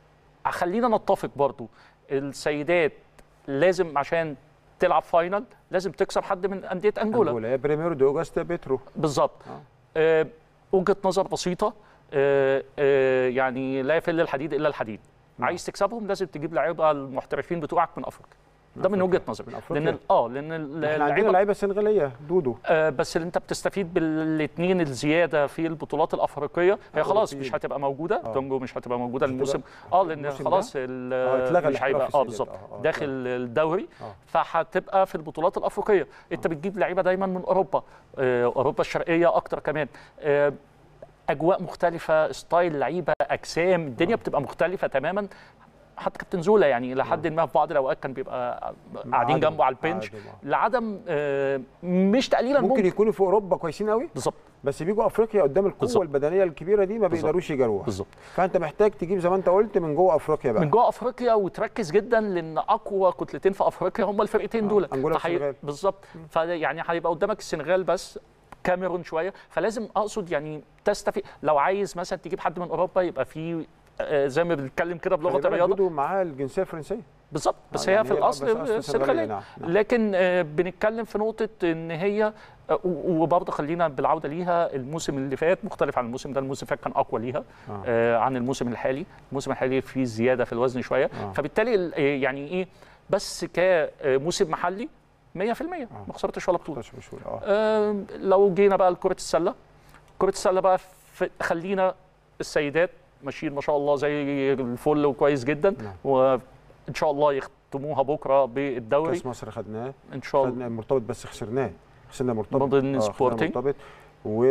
خلينا نتفق برضو السيدات لازم عشان تلعب فاينل لازم تكسب حد من انديه انجولا انجولا يا بريميرو دي اوجستا بيترو بالظبط آه. آه، وجهه نظر بسيطه آه، آه، يعني لا يفل الحديد الا الحديد نعم. عايز تكسبهم لازم تجيب لعيبه المحترفين بتوعك من افريقيا ده من أفريقيا. وجهه نظري من أفريقيا. لان اه لان ال- احنا عندنا اللعيبه لعيبه سنغاليه دودو آه بس اللي انت بتستفيد بالاثنين الزياده في البطولات الافريقيه هي خلاص أوروبيين. مش هتبقى موجوده آه. تونجو مش هتبقى موجوده مش الموسم هتبقى- اه لان الموسم خلاص ده؟ ال- آه، اتلغى مش الاحتراف هيبقى اه السيدات. بالظبط آه، آه، داخل الدوري آه. فهتبقى في البطولات الافريقيه انت بتجيب لعيبه دايما من اوروبا آه، اوروبا الشرقيه اكتر كمان آه، اجواء مختلفه ستايل لعيبه اجسام الدنيا بتبقى مختلفه تماما حتى كابتن زولا يعني الى حد ما في بعض الاوقات كان بيبقى قاعدين عدم- جنبه على البنش عدم، آه. لعدم آه، مش تقليلا ممكن ممكن يكونوا في اوروبا كويسين قوي بالظبط بس بيجوا افريقيا قدام القوه بالظبط. البدنيه الكبيره دي ما بالظبط. بيقدروش يجاروها بالظبط فانت محتاج تجيب زي ما انت قلت من جوه افريقيا بقى من جوه افريقيا وتركز جدا لان اقوى كتلتين في افريقيا هم الفرقتين آه، دول أنجولا فحي- والسنغال. بالظبط فيعني هيبقى قدامك السنغال بس كاميرون شويه فلازم اقصد يعني تستفيد لو عايز مثلا تجيب حد من اوروبا يبقى في آه، زي ما بنتكلم كده بلغه خلي بالك الرياضه دودو معاه الجنسيه الفرنسيه بالظبط بس آه، هي يعني في هي- الاصل بس أصل السنغاليه نعم، نعم. لكن آه، بنتكلم في نقطه ان هي آه، و- وبرضه خلينا بالعوده ليها الموسم اللي فات مختلف عن الموسم ده الموسم اللي فات كان اقوى ليها آه. آه، عن الموسم الحالي الموسم الحالي فيه زياده في الوزن شويه آه. فبالتالي ال- آه، يعني ايه بس كموسم محلي 100% ما خسرتش ولا بطوله مش مشهور اه آه، لو جينا بقى لكره السله كره السله بقى في خلينا السيدات ماشيين ما شاء الله زي الفل وكويس جدا نعم. وان شاء الله يختموها بكره بالدوري كاس مصر خدناه ان شاء الله خدنا مرتبط بس خسرناه خسرنا مرتبط ضمن آه، خسرنا سبورتينج. مرتبط و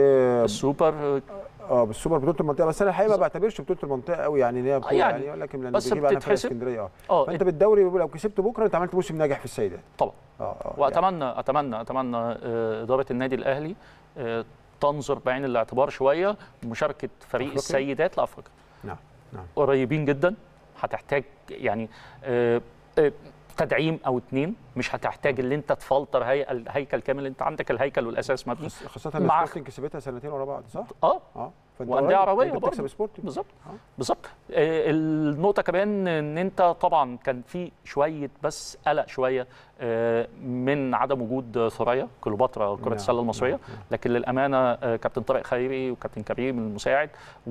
السوبر اه بالسوبر بطوله المنطقه بس انا الحقيقه ما بعتبرش بطوله المنطقه قوي يعني ان هي بطوله يعني يعني, لكن لان بس بيجيب علينا فرق بتتحسب. اسكندريه اه اه فانت بالدوري لو كسبت بكره انت عملت موسم ناجح في السيدات طبعا اه اه يعني. واتمنى اتمنى اتمنى آه، اداره النادي الاهلي آه، تنظر بعين الاعتبار شويه مشاركه فريق أفريقيا؟ السيدات لافريقيا نعم نعم قريبين جدا هتحتاج يعني آه، آه، تدعيم او اتنين مش هتحتاج ان انت تفلتر هي الهيكل كامل انت عندك الهيكل والاساس مبني خاص- خاصة ان مع- سبورتنج كسبتها سنتين ورا بعض صح؟ اه اه فانت وأندية قريب. عربية أنت برضه. بتكسب سبورتنج بالظبط آه. بالظبط آه، النقطة كمان ان انت طبعا كان في شوية بس قلق شوية آه، من عدم وجود ثريا كليوباترا كرة نعم، السلة المصرية نعم، نعم. لكن للأمانة آه، كابتن طارق خيري وكابتن كريم المساعد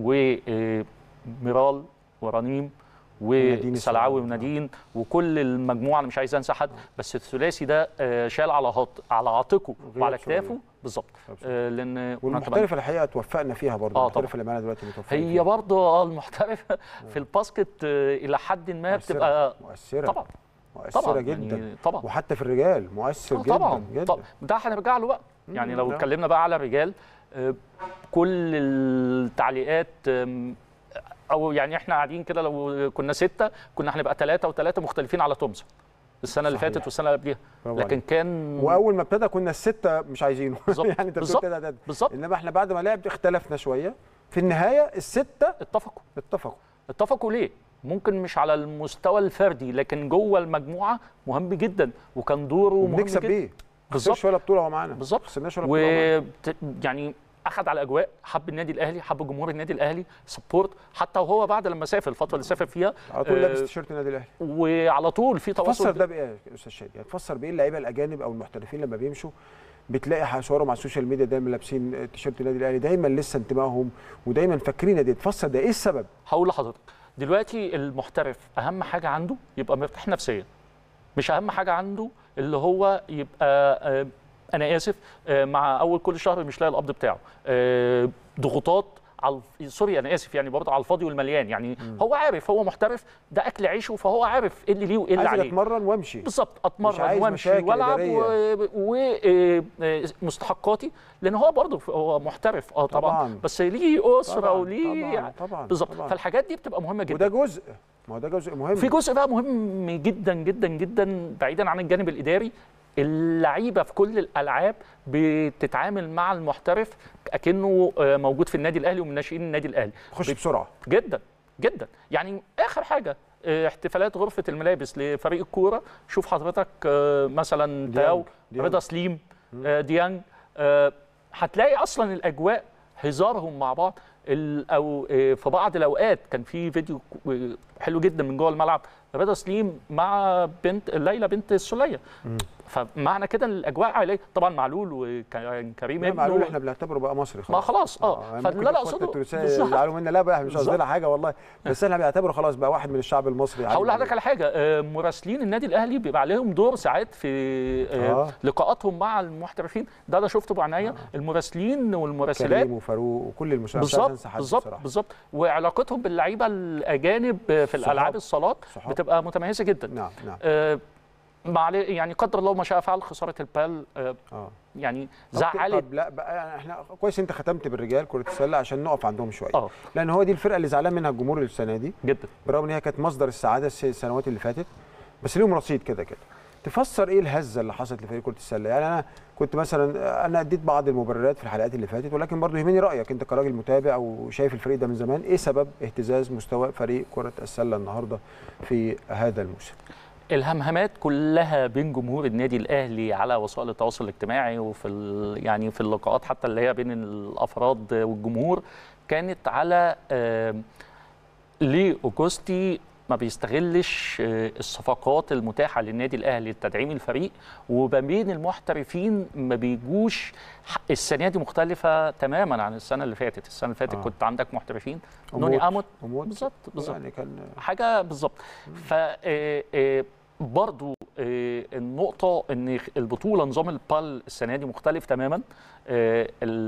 وميرال ورنيم ونادين وسلعاوي السلعاوي، ونادين وكل المجموعه انا مش عايز انسى حد بس الثلاثي ده آه، شال على هط... على عاتقه غياب وعلى ثريا. كتافه بالظبط طب آه، لان والمحترفه الحقيقه توفقنا فيها برضه آه، المحترفه اللي معانا دلوقتي متوفقه هي فيها. برضه اه المحترفه في الباسكت آه، الى حد ما مؤثرة، بتبقى مؤثره طبعا مؤثره طبعا جدا يعني طبعا وحتى في الرجال مؤثر آه، جدا طبعا جدا طبعا ده هنرجع له بقى يعني مم، لو نعم. اتكلمنا بقى على الرجال آه، كل التعليقات آم، او يعني احنا قاعدين كده لو كنا سته كنا هنبقى ثلاثه وثلاثه مختلفين على تومسون السنه اللي صحيح. فاتت والسنه اللي قبليها برافو لكن عليك. كان واول ما ابتدى كنا السته مش عايزينه بالظبط، يعني انت بتقول بالظبط. كده ده- ده. بالظبط انما احنا بعد ما لعب اختلفنا شويه في النهايه السته اتفقوا اتفقوا اتفقوا ليه؟ ممكن مش على المستوى الفردي لكن جوه المجموعه مهم جدا وكان دوره مهم وبنكسب جدا بيه ما بالظبط. خسرش ولا بطوله هو معانا بالظبط. ما خسرناش ولا بطوله هو معانا. و يعني اخذ على الاجواء حب النادي الاهلي حب جمهور النادي الاهلي سبورت حتى وهو بعد لما سافر الفتره اللي سافر فيها على طول آه، لابس تيشيرت النادي الاهلي وعلى طول في تفسر تواصل ده بايه يا استاذ شادي؟ يعني تفسر بايه اللعيبه الاجانب او المحترفين لما بيمشوا بتلاقي صورهم على السوشيال ميديا دايما لابسين تيشيرت النادي الاهلي دايما لسه انتمائهم ودايما فاكرين النادي تفسر ده ايه السبب؟ هقول لحضرتك دلوقتي المحترف اهم حاجه عنده يبقى مرتاح نفسيا مش اهم حاجه عنده اللي هو يبقى آه، انا اسف آه، مع اول كل شهر مش لاقي القبض بتاعه آه، ضغوطات على الف- سوري انا اسف يعني برضه على الفاضي والمليان يعني هو عارف هو محترف ده اكل عيشه فهو عارف ايه اللي ليه وايه اللي عايز عليه اتمرن وامشي بالظبط اتمرن عايز وامشي مشاكل والعب إدارية. ومستحقاتي لان هو برضه هو محترف اه طبعا, طبعاً. طبعا. بس ليه اسره طبعاً، وليه طبعاً، طبعاً، بالظبط طبعاً. فالحاجات دي بتبقى مهمه جدا وده جزء ما هو ده جزء مهم في جزء بقى مهم جدا جدا جدا بعيدا عن الجانب الاداري اللعيبه في كل الالعاب بتتعامل مع المحترف اكنه آه، موجود في النادي الاهلي ومن ناشئين النادي الاهلي خش بسرعه جدا جدا يعني اخر حاجه آه، احتفالات غرفه الملابس لفريق الكوره شوف حضرتك آه، مثلا تاو ديانج. رضا سليم آه، ديانج آه، هتلاقي اصلا الاجواء هزارهم مع بعض ال- او آه، في بعض الاوقات كان في فيديو آه، حلو جدا من جوه الملعب رضا سليم مع بنت ليلى بنت السليه فمعنى كده ان الاجواء عائليه طبعا معلول وكريم لا معلول ابنه احنا بنعتبره بقى مصري خلاص ما خلاص اه يعني فاللي ممكن انا إخواتنا اقصده التونسية بالظبط. يزعلوا منا لا بقى احنا مش قصدنا بالظبط. حاجه والله بس احنا بنعتبره خلاص بقى واحد من الشعب المصري عادي هقول لحضرتك جداً. على حاجه آه، مراسلين النادي الاهلي بيبقى عليهم دور ساعات في آه، آه. لقاءاتهم مع المحترفين ده انا شفته بعينيا المراسلين والمراسلات كريم وفاروق وكل المساعدين بالظبط بالظبط بالظبط وعلاقتهم باللعيبه الاجانب في صحاب. الالعاب الصالات صحاب. بتبقى متميزه جدا نعم نعم آه، معلي يعني قدر الله ما شاء فعل خساره البال آه، اه يعني طب- زعلت طب لا بقى يعني احنا كويس انت ختمت بالرجال كره السله عشان نقف عندهم شويه اه لان هو دي الفرقه اللي زعلان منها الجمهور السنه دي جدا برغم ان هي كانت مصدر السعاده الس- السنوات اللي فاتت بس ليهم رصيد كده كده تفسر ايه الهزه اللي حصلت لفريق كره السله يعني انا كنت مثلا انا اديت بعض المبررات في الحلقات اللي فاتت ولكن برضه يهمني رايك انت كراجل متابع وشايف الفريق ده من زمان ايه سبب اهتزاز مستوى فريق كره السله النهارده في هذا الموسم الهمهمات كلها بين جمهور النادي الاهلي على وسائل التواصل الاجتماعي وفي ال- يعني في اللقاءات حتى اللي هي بين الافراد والجمهور كانت على آم، ليه اوجوستي ما بيستغلش آه، الصفقات المتاحه للنادي الاهلي لتدعيم الفريق وما بين المحترفين ما بيجوش ح- السنه دي مختلفه تماما عن السنه اللي فاتت السنه اللي فاتت آه. كنت عندك محترفين أموت. نوني اموت أموت. بالظبط بالظبط يعني كان حاجه بالظبط ف آه، آه، برضو آه، النقطة ان البطولة نظام البال السنة دي مختلف تماما آه،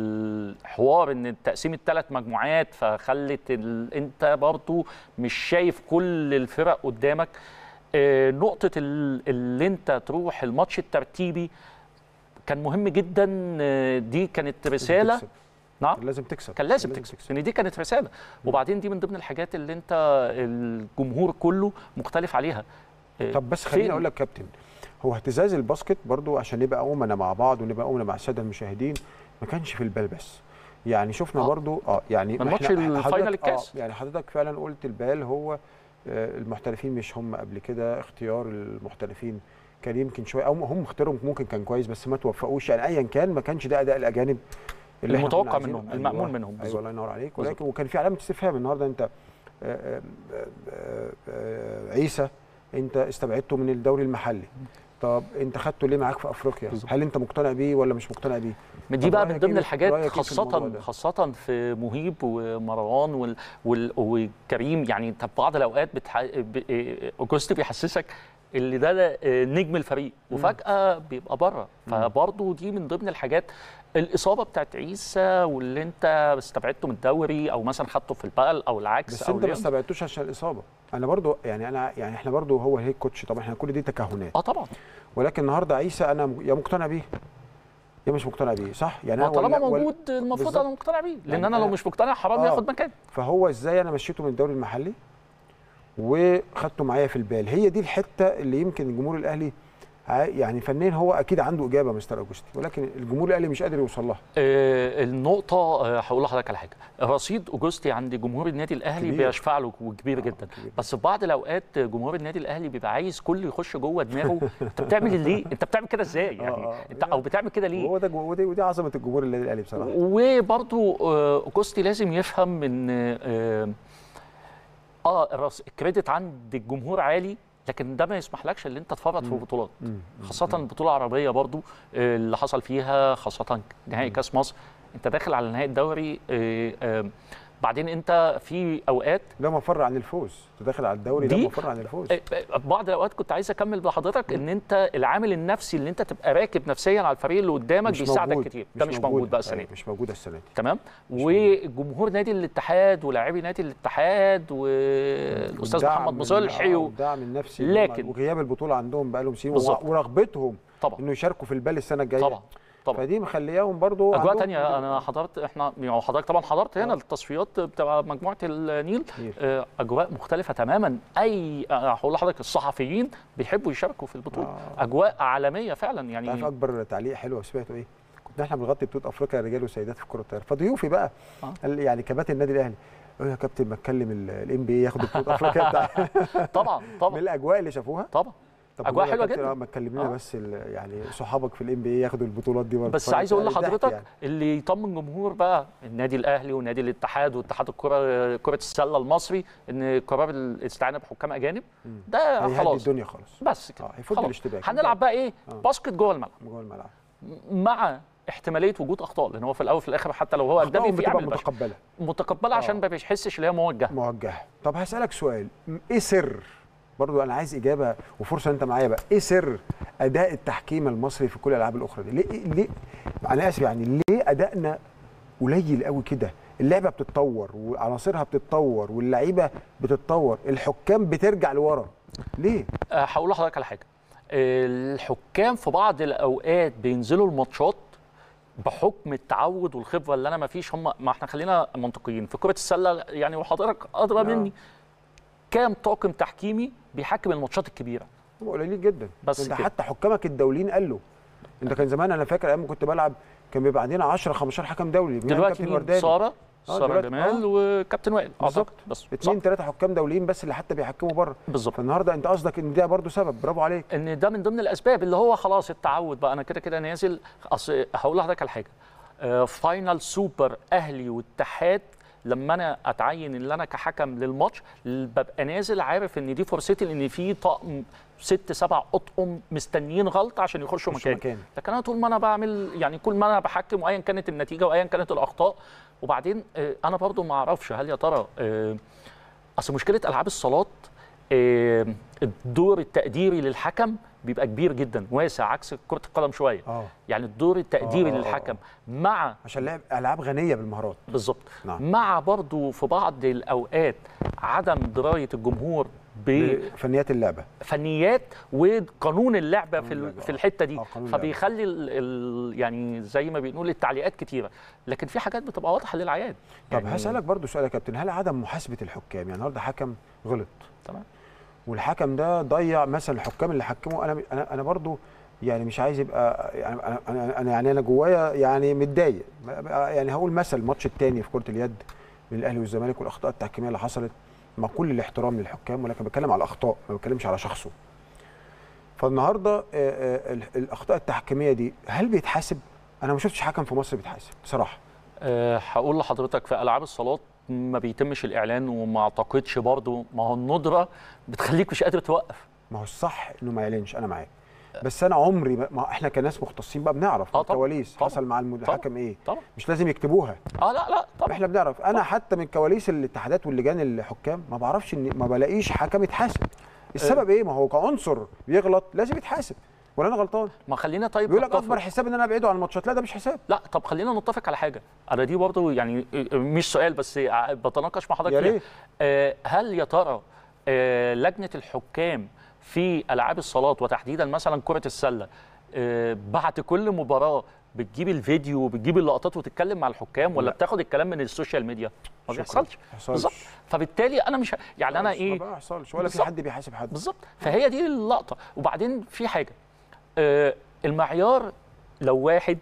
الحوار ان تقسيم الثلاث مجموعات فخلت ال... انت برضو مش شايف كل الفرق قدامك آه، نقطة ال- اللي انت تروح الماتش الترتيبي كان مهم جدا آه، دي كانت رسالة تكسب. نعم كان لازم تكسب كان لازم تكسب لان دي كانت رساله وبعدين دي من ضمن الحاجات اللي انت الجمهور كله مختلف عليها آه، طب بس خليني فين؟ اقول لك كابتن هو اهتزاز الباسكت برضو عشان نبقى امنا مع بعض ونبقى امنا مع الساده المشاهدين ما كانش في البال بس يعني شفنا آه. برضو اه يعني من ما ماتش إحنا- الفاينل حضرتك- الكاس. آه يعني حضرتك فعلا قلت البال هو آه، المحترفين مش هم قبل كده اختيار المحترفين كان يمكن شويه او هم اختيارهم ممكن كان كويس بس ما توفقوش يعني ايا كان ما كانش ده اداء الاجانب اللي إحنا كنا المتوقع عايزينه. منهم، المأمول منهم ايوه بالظبط. الله ينور عليك بالظبط. ولكن وكان في علامه استفهام النهارده انت آه، آه، آه، آه، عيسى انت استبعدته من الدوري المحلي طب انت خدته ليه معاك في افريقيا بالظبط. هل انت مقتنع بيه ولا مش مقتنع بيه ما دي طب بقى رأيك من ضمن إيه- الحاجات رأيك إيه في الموضوع خاصة ده؟ خاصة في مهيب ومروان وال... وال... وكريم يعني انت في بعض الاوقات بتح... ب... إيه، اوجوست بيحسسك اللي ده, ده آه، نجم الفريق وفجأة بيبقى بره فبرضه دي من ضمن الحاجات الإصابة بتاعت عيسى واللي أنت استبعدته من الدوري أو مثلا خدته في البقل أو العكس بس أو انت ما اليوم. استبعدتوش عشان الاصابه انا برضو يعني انا يعني احنا برضو هو الهيد كوتش طبعا احنا كل دي تكهنات اه طبعا ولكن النهارده عيسى انا م- يا مقتنع بيه يا مش مقتنع بيه صح يعني ما أنا طالما ولا- ولا- موجود المفروض بالظبط. انا مقتنع بيه لان يعني انا لو أنا- مش مقتنع حرام آه. ياخد مكان فهو ازاي انا مشيته من الدوري المحلي وخدته معايا في البال هي دي الحته اللي يمكن الجمهور الاهلي ع- يعني فنيا هو اكيد عنده اجابه مستر اوجستي ولكن الجمهور الاهلي مش قادر يوصل لها آه، النقطة آه، هقول لحضرتك على حاجة، رصيد أوجستي عند جمهور النادي الأهلي كبير. بيشفع له وكبير آه، جدا، كبير. بس في بعض الأوقات جمهور النادي الأهلي بيبقى عايز كل يخش جوه دماغه، أنت بتعمل ليه؟ أنت بتعمل كده إزاي؟ يعني آه، أنت أو بتعمل كده ليه؟ وهو ده جو- ودي, ودي عظمه الجمهور النادي الاهلي بصراحه وبرضو آه، اوجستي لازم يفهم ان اه, آه الرص- الكريدت عند الجمهور عالي لكن ده ما يسمحلكش ان انت تفرط في بطولات مم. خاصه البطوله العربيه برضو آه، اللي حصل فيها خاصه نهائي كاس مصر انت داخل على نهائي الدوري آه، آه، بعدين انت في اوقات ده مفر عن الفوز انت داخل على الدوري ده دي- مفر عن الفوز آه، آه، بعض الاوقات كنت عايز اكمل بحضرتك ان انت العامل النفسي اللي انت تبقى راكب نفسيا على الفريق اللي قدامك مش بيساعدك موجود. كتير ده مش موجود بقى السنه أيوة، دي مش موجوده السنه دي تمام وجمهور نادي الاتحاد ولاعبي نادي الاتحاد والاستاذ والدعم محمد ال- مصلحي آه، و... والدعم النفسي لكن- وغياب البطوله عندهم بقالهم سنين بالظبط. ورغبتهم طبعا انه يشاركوا في البال السنه الجايه طبعا طبعا فدي مخلياهم برضو اجواء عندهم- تانية انا حضرت احنا يعني حضرتك طبعا حضرت هنا آه. التصفيات بتاع مجموعه النيل نيل. آه، اجواء مختلفه تماما اي آه، هقول لحضرتك الصحفيين بيحبوا يشاركوا في البطوله آه. اجواء عالميه فعلا عارف يعني اكبر تعليق حلو سمعته ايه؟ كنا احنا بنغطي بطوله افريقيا رجال وسيدات في كره الطايره فضيوفي بقى آه. قال لي يعني كباتن النادي الاهلي قالوا يا كابتن ما تكلم الام بي اي ياخدوا بطوله افريقيا بتاع طبعا من طبعا الاجواء اللي شافوها طبعا طب أجواء هو يا حلوة كابتن جدا. آه، ما تكلم لنا آه. بس ال- يعني صحابك في الام بي اي ياخدوا البطولات دي برضه بس عايز اقول يعني ضحك لحضرتك يعني. اللي يطمن جمهور بقى النادي الاهلي ونادي الاتحاد واتحاد الكره كره السله المصري ان قرار الاستعانه بحكام اجانب مم. ده هيهدي خلاص الدنيا خالص بس كده اه هيفض خلاص. الاشتباك هنلعب بقى ايه آه. باسكت جوه الملعب جوه الملعب مع احتماليه وجود اخطاء لان هو في الاول وفي الاخر حتى لو هو اجنبي أخطائهم في بتبقى يعمل بشر متقبله متقبله عشان آه. ما بيحسش ان هي موجهه موجهه طب هسالك سؤال م- ايه سر برضو انا عايز اجابه وفرصه انت معايا بقى ايه سر اداء التحكيم المصري في كل الالعاب الاخرى دي ليه ليه انا اسف يعني ليه ادائنا قليل قوي كده اللعبه بتتطور وعناصرها بتتطور واللعيبه بتتطور الحكام بترجع لورا ليه آه، هقول لحضرتك على حاجه الحكام في بعض الاوقات بينزلوا الماتشات بحكم التعود والخبره اللي انا ما فيش هم ما احنا خلينا منطقيين في كره السله يعني وحضرتك ادرى آه. مني كام طاقم تحكيمي بيحكم الماتشات الكبيره هم قليلين جدا بس انت كده. حتى حكامك الدوليين قالوا انت كان زمان انا فاكر ايام ما كنت بلعب كان بيبقى عندنا 10 15 حكم دولي منهم دلوقتي كابتن مين ورداني. ساره ساره دلوقتي- جمال وكابتن وائل بالظبط. أعتقد. بس صح اثنين ثلاثه حكام دوليين بس اللي حتى بيحكموا بره بالظبط فالنهارده انت قصدك ان ده برضو سبب برافو عليك ان ده من ضمن الاسباب اللي هو خلاص التعود بقى انا كده كده نازل اصل هقول لحضرتك على حاجه آه، فاينل سوبر اهلي واتحاد لما انا اتعين ان انا كحكم للماتش ببقى نازل عارف ان دي فرصتي لان في طقم ست سبع اطقم مستنيين غلطه عشان يخشوا يخشوا مكاني مكاني. لكن انا طول ما انا بعمل يعني كل ما انا بحكم وايا كانت النتيجه وايا كانت الاخطاء وبعدين آه، انا برضو ما اعرفش هل يا ترى آه، اصل مشكله العاب الصالات آه، الدور التقديري للحكم بيبقى كبير جدا واسع عكس كره القدم شويه اه يعني الدور التقديري آه، آه، آه. للحكم مع عشان لعب العاب غنيه بالمهارات بالظبط نعم. مع برضو في بعض الاوقات عدم درايه الجمهور بفنيات اللعبه بفنيات وقانون اللعبه في قانون ال- اللعبة، في آه. الحته دي آه، قانون اللعبة. فبيخلي ال ال يعني زي ما بنقول التعليقات كتيره لكن في حاجات بتبقى واضحه للعيان طب هسالك برضو سؤال يا كابتن هل عدم محاسبه الحكام يعني النهارده حكم غلط تمام والحكم ده ضيع مثلا الحكام اللي حكموا انا انا انا برضو يعني مش عايز يبقى يعني انا انا أنا- يعني انا جوايا يعني متضايق يعني هقول مثل الماتش الثاني في كره اليد بين الاهلي والزمالك والاخطاء التحكيميه اللي حصلت مع كل الاحترام للحكام ولكن بتكلم على الاخطاء ما بتكلمش على شخصه فالنهارده آه، آه، ال- الاخطاء التحكيميه دي هل بيتحاسب انا ما شفتش حكم في مصر بيتحاسب بصراحه أه هقول لحضرتك في العاب الصالات ما بيتمش الاعلان وما اعتقدش برضه ما هو الندره بتخليك مش قادر توقف ما هو الصح انه ما يعلنش انا معاك بس انا عمري ما ما احنا كناس مختصين بقى بنعرف آه من طبعاً، الكواليس طبعاً، حصل مع المد- طبعاً. الحكم ايه طبعا مش لازم يكتبوها اه لا لا طبعا احنا بنعرف انا حتى من كواليس الاتحادات واللجان الحكام ما بعرفش ان ما بلاقيش حكم يتحاسب السبب ايه ما هو كعنصر بيغلط لازم يتحاسب ولا انا غلطان ما خلينا طيب بيقول لك نتفق. اكبر حساب ان انا ابعده عن الماتشات لا ده مش حساب لا طب خلينا نتفق على حاجه انا دي برضه يعني مش سؤال بس بتناقش مع حضرتك يا فيها. ريت. آه، هل يا ترى آه، لجنه الحكام في العاب الصالات وتحديدا مثلا كره السله آه، بعد كل مباراه بتجيب الفيديو وبتجيب اللقطات وتتكلم مع الحكام ولا لا. بتاخد الكلام من السوشيال ميديا ما شكراً. بيحصلش ما يحصلش. بالظبط فبالتالي انا مش ه- يعني انا ما ايه بيحصلش ولا في بالظبط. حد بيحاسب حد بالظبط فهي دي اللقطه وبعدين في حاجه آه، المعيار لو واحد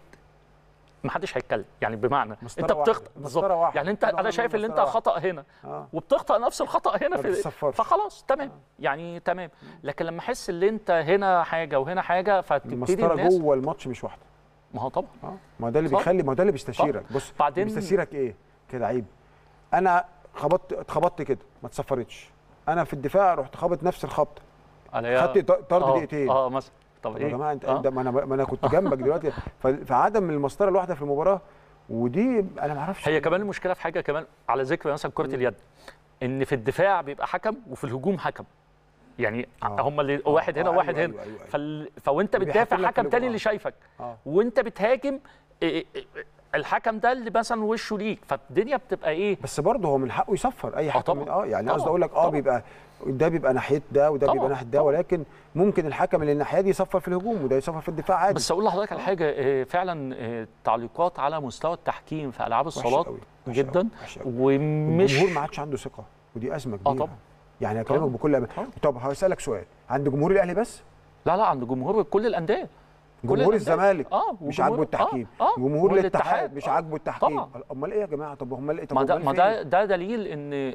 ما حدش هيتكلم يعني بمعنى مسطرة انت واحدة. بتخطئ مسطرة بالظبط واحدة. يعني انت كل انا واحد شايف ان له انت مسطرة خطا هنا اه وبتخطئ نفس الخطا هنا ما في بتتصفرش. فخلاص تمام يعني تمام لكن لما احس ان انت هنا حاجه وهنا حاجه فتبتدي المسطره الناس جوه الماتش مش واحده ما هو طبعا اه ما ده اللي صح. بيخلي ما ده اللي بيستشيرك بص بعدين- بيستشيرك ايه كده عيب انا خبطت اتخبطت كده ما اتصفرتش انا في الدفاع رحت خابط نفس الخبطه عليها خدت ط- طرد آه، دقيقتين اه مثلا طب طب ايه يا جماعه انت آه. انت ما انا ما انا كنت جنبك دلوقتي ف- فعدم المسطره الواحده في المباراه ودي انا ما اعرفش هي كمان المشكله في حاجه كمان على ذكر مثلا كره اليد ان في الدفاع بيبقى حكم وفي الهجوم حكم يعني آه. هم اللي آه، واحد هنا آه، وواحد أيوة، هنا أيوة، أيوة. فال... فوانت وبيحكم بتدافع لك حكم في تاني الهجوم. اللي شايفك اه وانت بتهاجم إيه إيه الحكم ده اللي مثلا وشه ليك فالدنيا بتبقى ايه بس برضه هو من حقه يصفر اي آه حكم طبعاً. من- اه يعني طبعاً. قصدي اقول لك اه طبعاً. بيبقى ده بيبقى ناحيه ده وده طبعاً. بيبقى ناحيه ده طبعاً. ولكن ممكن الحكم اللي الناحيه دي يصفر في الهجوم وده يصفر في الدفاع عادي بس اقول لحضرتك على حاجه إيه، فعلا إيه، تعليقات على مستوى التحكيم في العاب وحشة الصالات قوي، وحشة جدا قوي، وحشة قوي. ومش الجمهور ما عادش عنده ثقه ودي ازمه كبيره طبعاً. يعني اكلمك طبعاً. بكل أمان. طبعاً. طب هسالك سؤال عند جمهور الاهلي بس لا لا عند جمهور كل الانديه كل جمهور الأندية. الزمالك اه مش وجمهور- عاجبه التحكيم آه. آه. جمهور الاتحاد والاتحاد. مش آه. عاجبه التحكيم طبعا امال ايه يا جماعه طب امال ايه طب ما ده أمال ما في ده إيه؟ ده دليل ان ال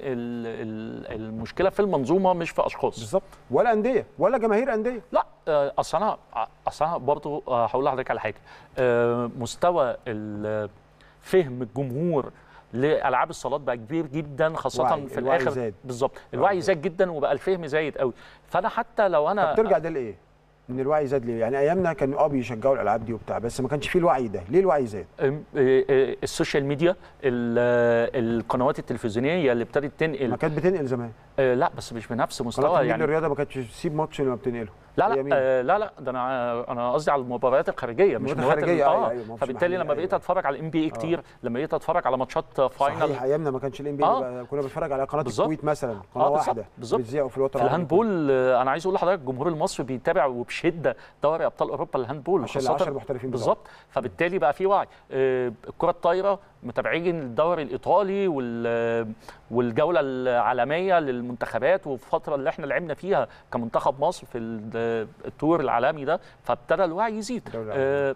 ال المشكله في المنظومه مش في اشخاص بالظبط ولا انديه ولا جماهير انديه لا آه، اصل انا اصل انا برضه آه، هقول لحضرتك على حاجه آه، مستوى ال- فهم الجمهور لالعاب الصالات بقى كبير جدا خاصه وعي- في الوعي الاخر زاد. بالظبط الوعي زاد جدا وبقى الفهم زايد قوي فانا حتى لو انا طب ترجع ده لايه؟ ان الوعي زاد ليه؟ يعني ايامنا كانوا اه بيشجعوا الالعاب دي وبتاع بس ما كانش فيه الوعي ده، ليه الوعي زاد؟ أم- آه، آه، السوشيال ميديا ال- آه، القنوات التلفزيونيه اللي ابتدت ما تنقل كانت بتنقل زمان آه، لا بس مش بنفس قناه مستوى النيل يعني للرياضه ما كانتش تسيب ماتش لما بتنقله لا أيام لا مين؟ آه لا لا ده انا انا قصدي على المباريات الخارجيه مش المباريات المباريات الخارجية، ال- أيوة، اه أيوة، ما هوش فبالتالي محلية، لما بقيت أيوة. اتفرج على الام بي اي كتير لما بقيت اتفرج على ماتشات صحيح فاينل ايامنا ما كانش الام بي آه. كنا بنتفرج على قناه بالظبط. الكويت مثلا قناه آه، بالظبط، واحده بالظبط. بتذيعوا في الوطن في العربي كله. الهاندبول آه، انا عايز اقول لحضرتك الجمهور المصري بيتابع وبشده دوري ابطال اوروبا للهاندبول عشان خاصة- العشر محترفين بتوعه. بالظبط فبالتالي بقى في وعي آه، الكره الطايره متابعين الدوري الايطالي وال- والجوله العالميه للمنتخبات وفي الفتره اللي احنا لعبنا فيها كمنتخب مصر في ال- التور العالمي ده فابتدى الوعي يزيد الدوري آه،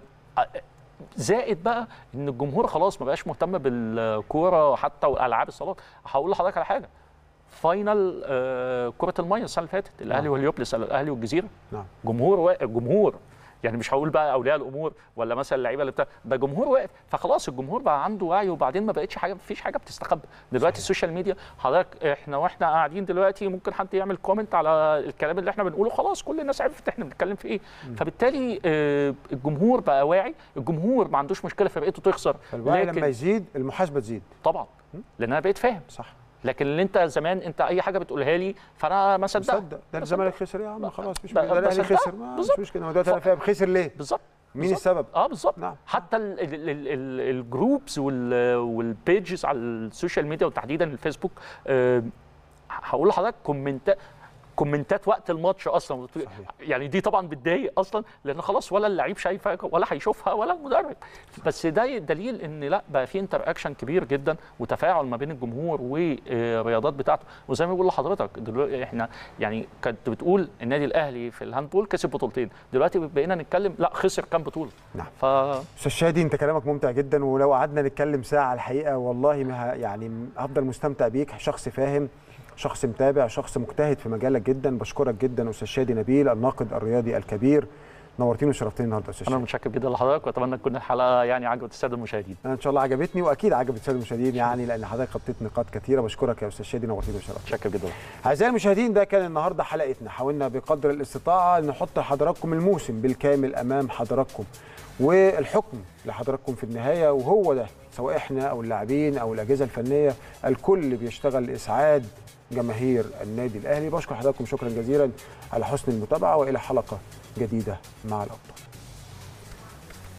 زائد بقى ان الجمهور خلاص ما بقاش مهتم بالكوره حتى والالعاب الصالات هقول لحضرتك على حاجه فاينل آه، كره الميه السنه اللي فاتت الاهلي نعم. واليوبلس الاهلي والجزيره نعم جمهور واقف جمهور يعني مش هقول بقى اولياء الامور ولا مثلا اللعيبه اللي بتاع ده جمهور واقف فخلاص الجمهور بقى عنده وعي وبعدين ما بقتش حاجه مفيش حاجه بتستخبى دلوقتي صحيح. السوشيال ميديا حضرتك احنا واحنا قاعدين دلوقتي ممكن حد يعمل كومنت على الكلام اللي احنا بنقوله خلاص كل الناس عرفت احنا بنتكلم في ايه فبالتالي آه، الجمهور بقى واعي الجمهور ما عندوش مشكله فرقته تخسر فالوعي لما لكن يزيد المحاسبه تزيد طبعا لان انا بقيت فاهم صح لكن اللي انت زمان انت اي حاجه بتقولها لي فانا ما صدقت صدق ده الزمالك خسر يا عم خلاص مش ب- مشكله ده الاهلي بصدق. خسر ما بالظبط. مش مشكله هو دلوقتي انا فاهم خسر ليه؟ بالظبط مين بالظبط. السبب؟ اه بالظبط نعم. حتى ال- ال- ال- ال- الجروبز وال- والبيجز على السوشيال ميديا وتحديدا الفيسبوك آه، هقول لحضرتك كومنت كومنتات وقت الماتش اصلا صحيح. يعني دي طبعا بتضايق اصلا لان خلاص ولا اللعيب شايفها ولا هيشوفها ولا المدرب بس ده دليل ان لا بقى في انتر اكشن كبير جدا وتفاعل ما بين الجمهور والرياضات بتاعته وزي ما بقول لحضرتك دلوقتي احنا يعني كنت بتقول النادي الاهلي في الهاندبول كسب بطولتين دلوقتي بقينا نتكلم لا خسر كام بطوله نعم. ف استاذ شادي انت كلامك ممتع جدا ولو قعدنا نتكلم ساعه الحقيقه والله ما ه- يعني هفضل مستمتع بيك شخص فاهم شخص متابع شخص مجتهد في مجالك جدا بشكرك جدا استاذ شادي نبيل الناقد الرياضي الكبير نورتيني وشرفتني النهارده يا استاذ انا شادي متشكر جدا لحضرتك واتمنى تكون الحلقه يعني عجبت الساده المشاهدين انا ان شاء الله عجبتني واكيد عجبت الساده المشاهدين يعني لان حضرتك غطيت نقاط كثيره بشكرك يا استاذ شادي نورتيني وشرفتني متشكر جدا اعزائي المشاهدين ده كان النهارده حلقتنا حاولنا بقدر الاستطاعه نحط حضراتكم الموسم بالكامل امام حضراتكم والحكم لحضراتكم في النهايه وهو ده سواء احنا او اللاعبين او الاجهزه الفنيه الكل بيشتغل لاسعاد جماهير النادي الاهلي بشكر حضراتكم شكرا جزيلا على حسن المتابعه والى حلقه جديده مع الابطال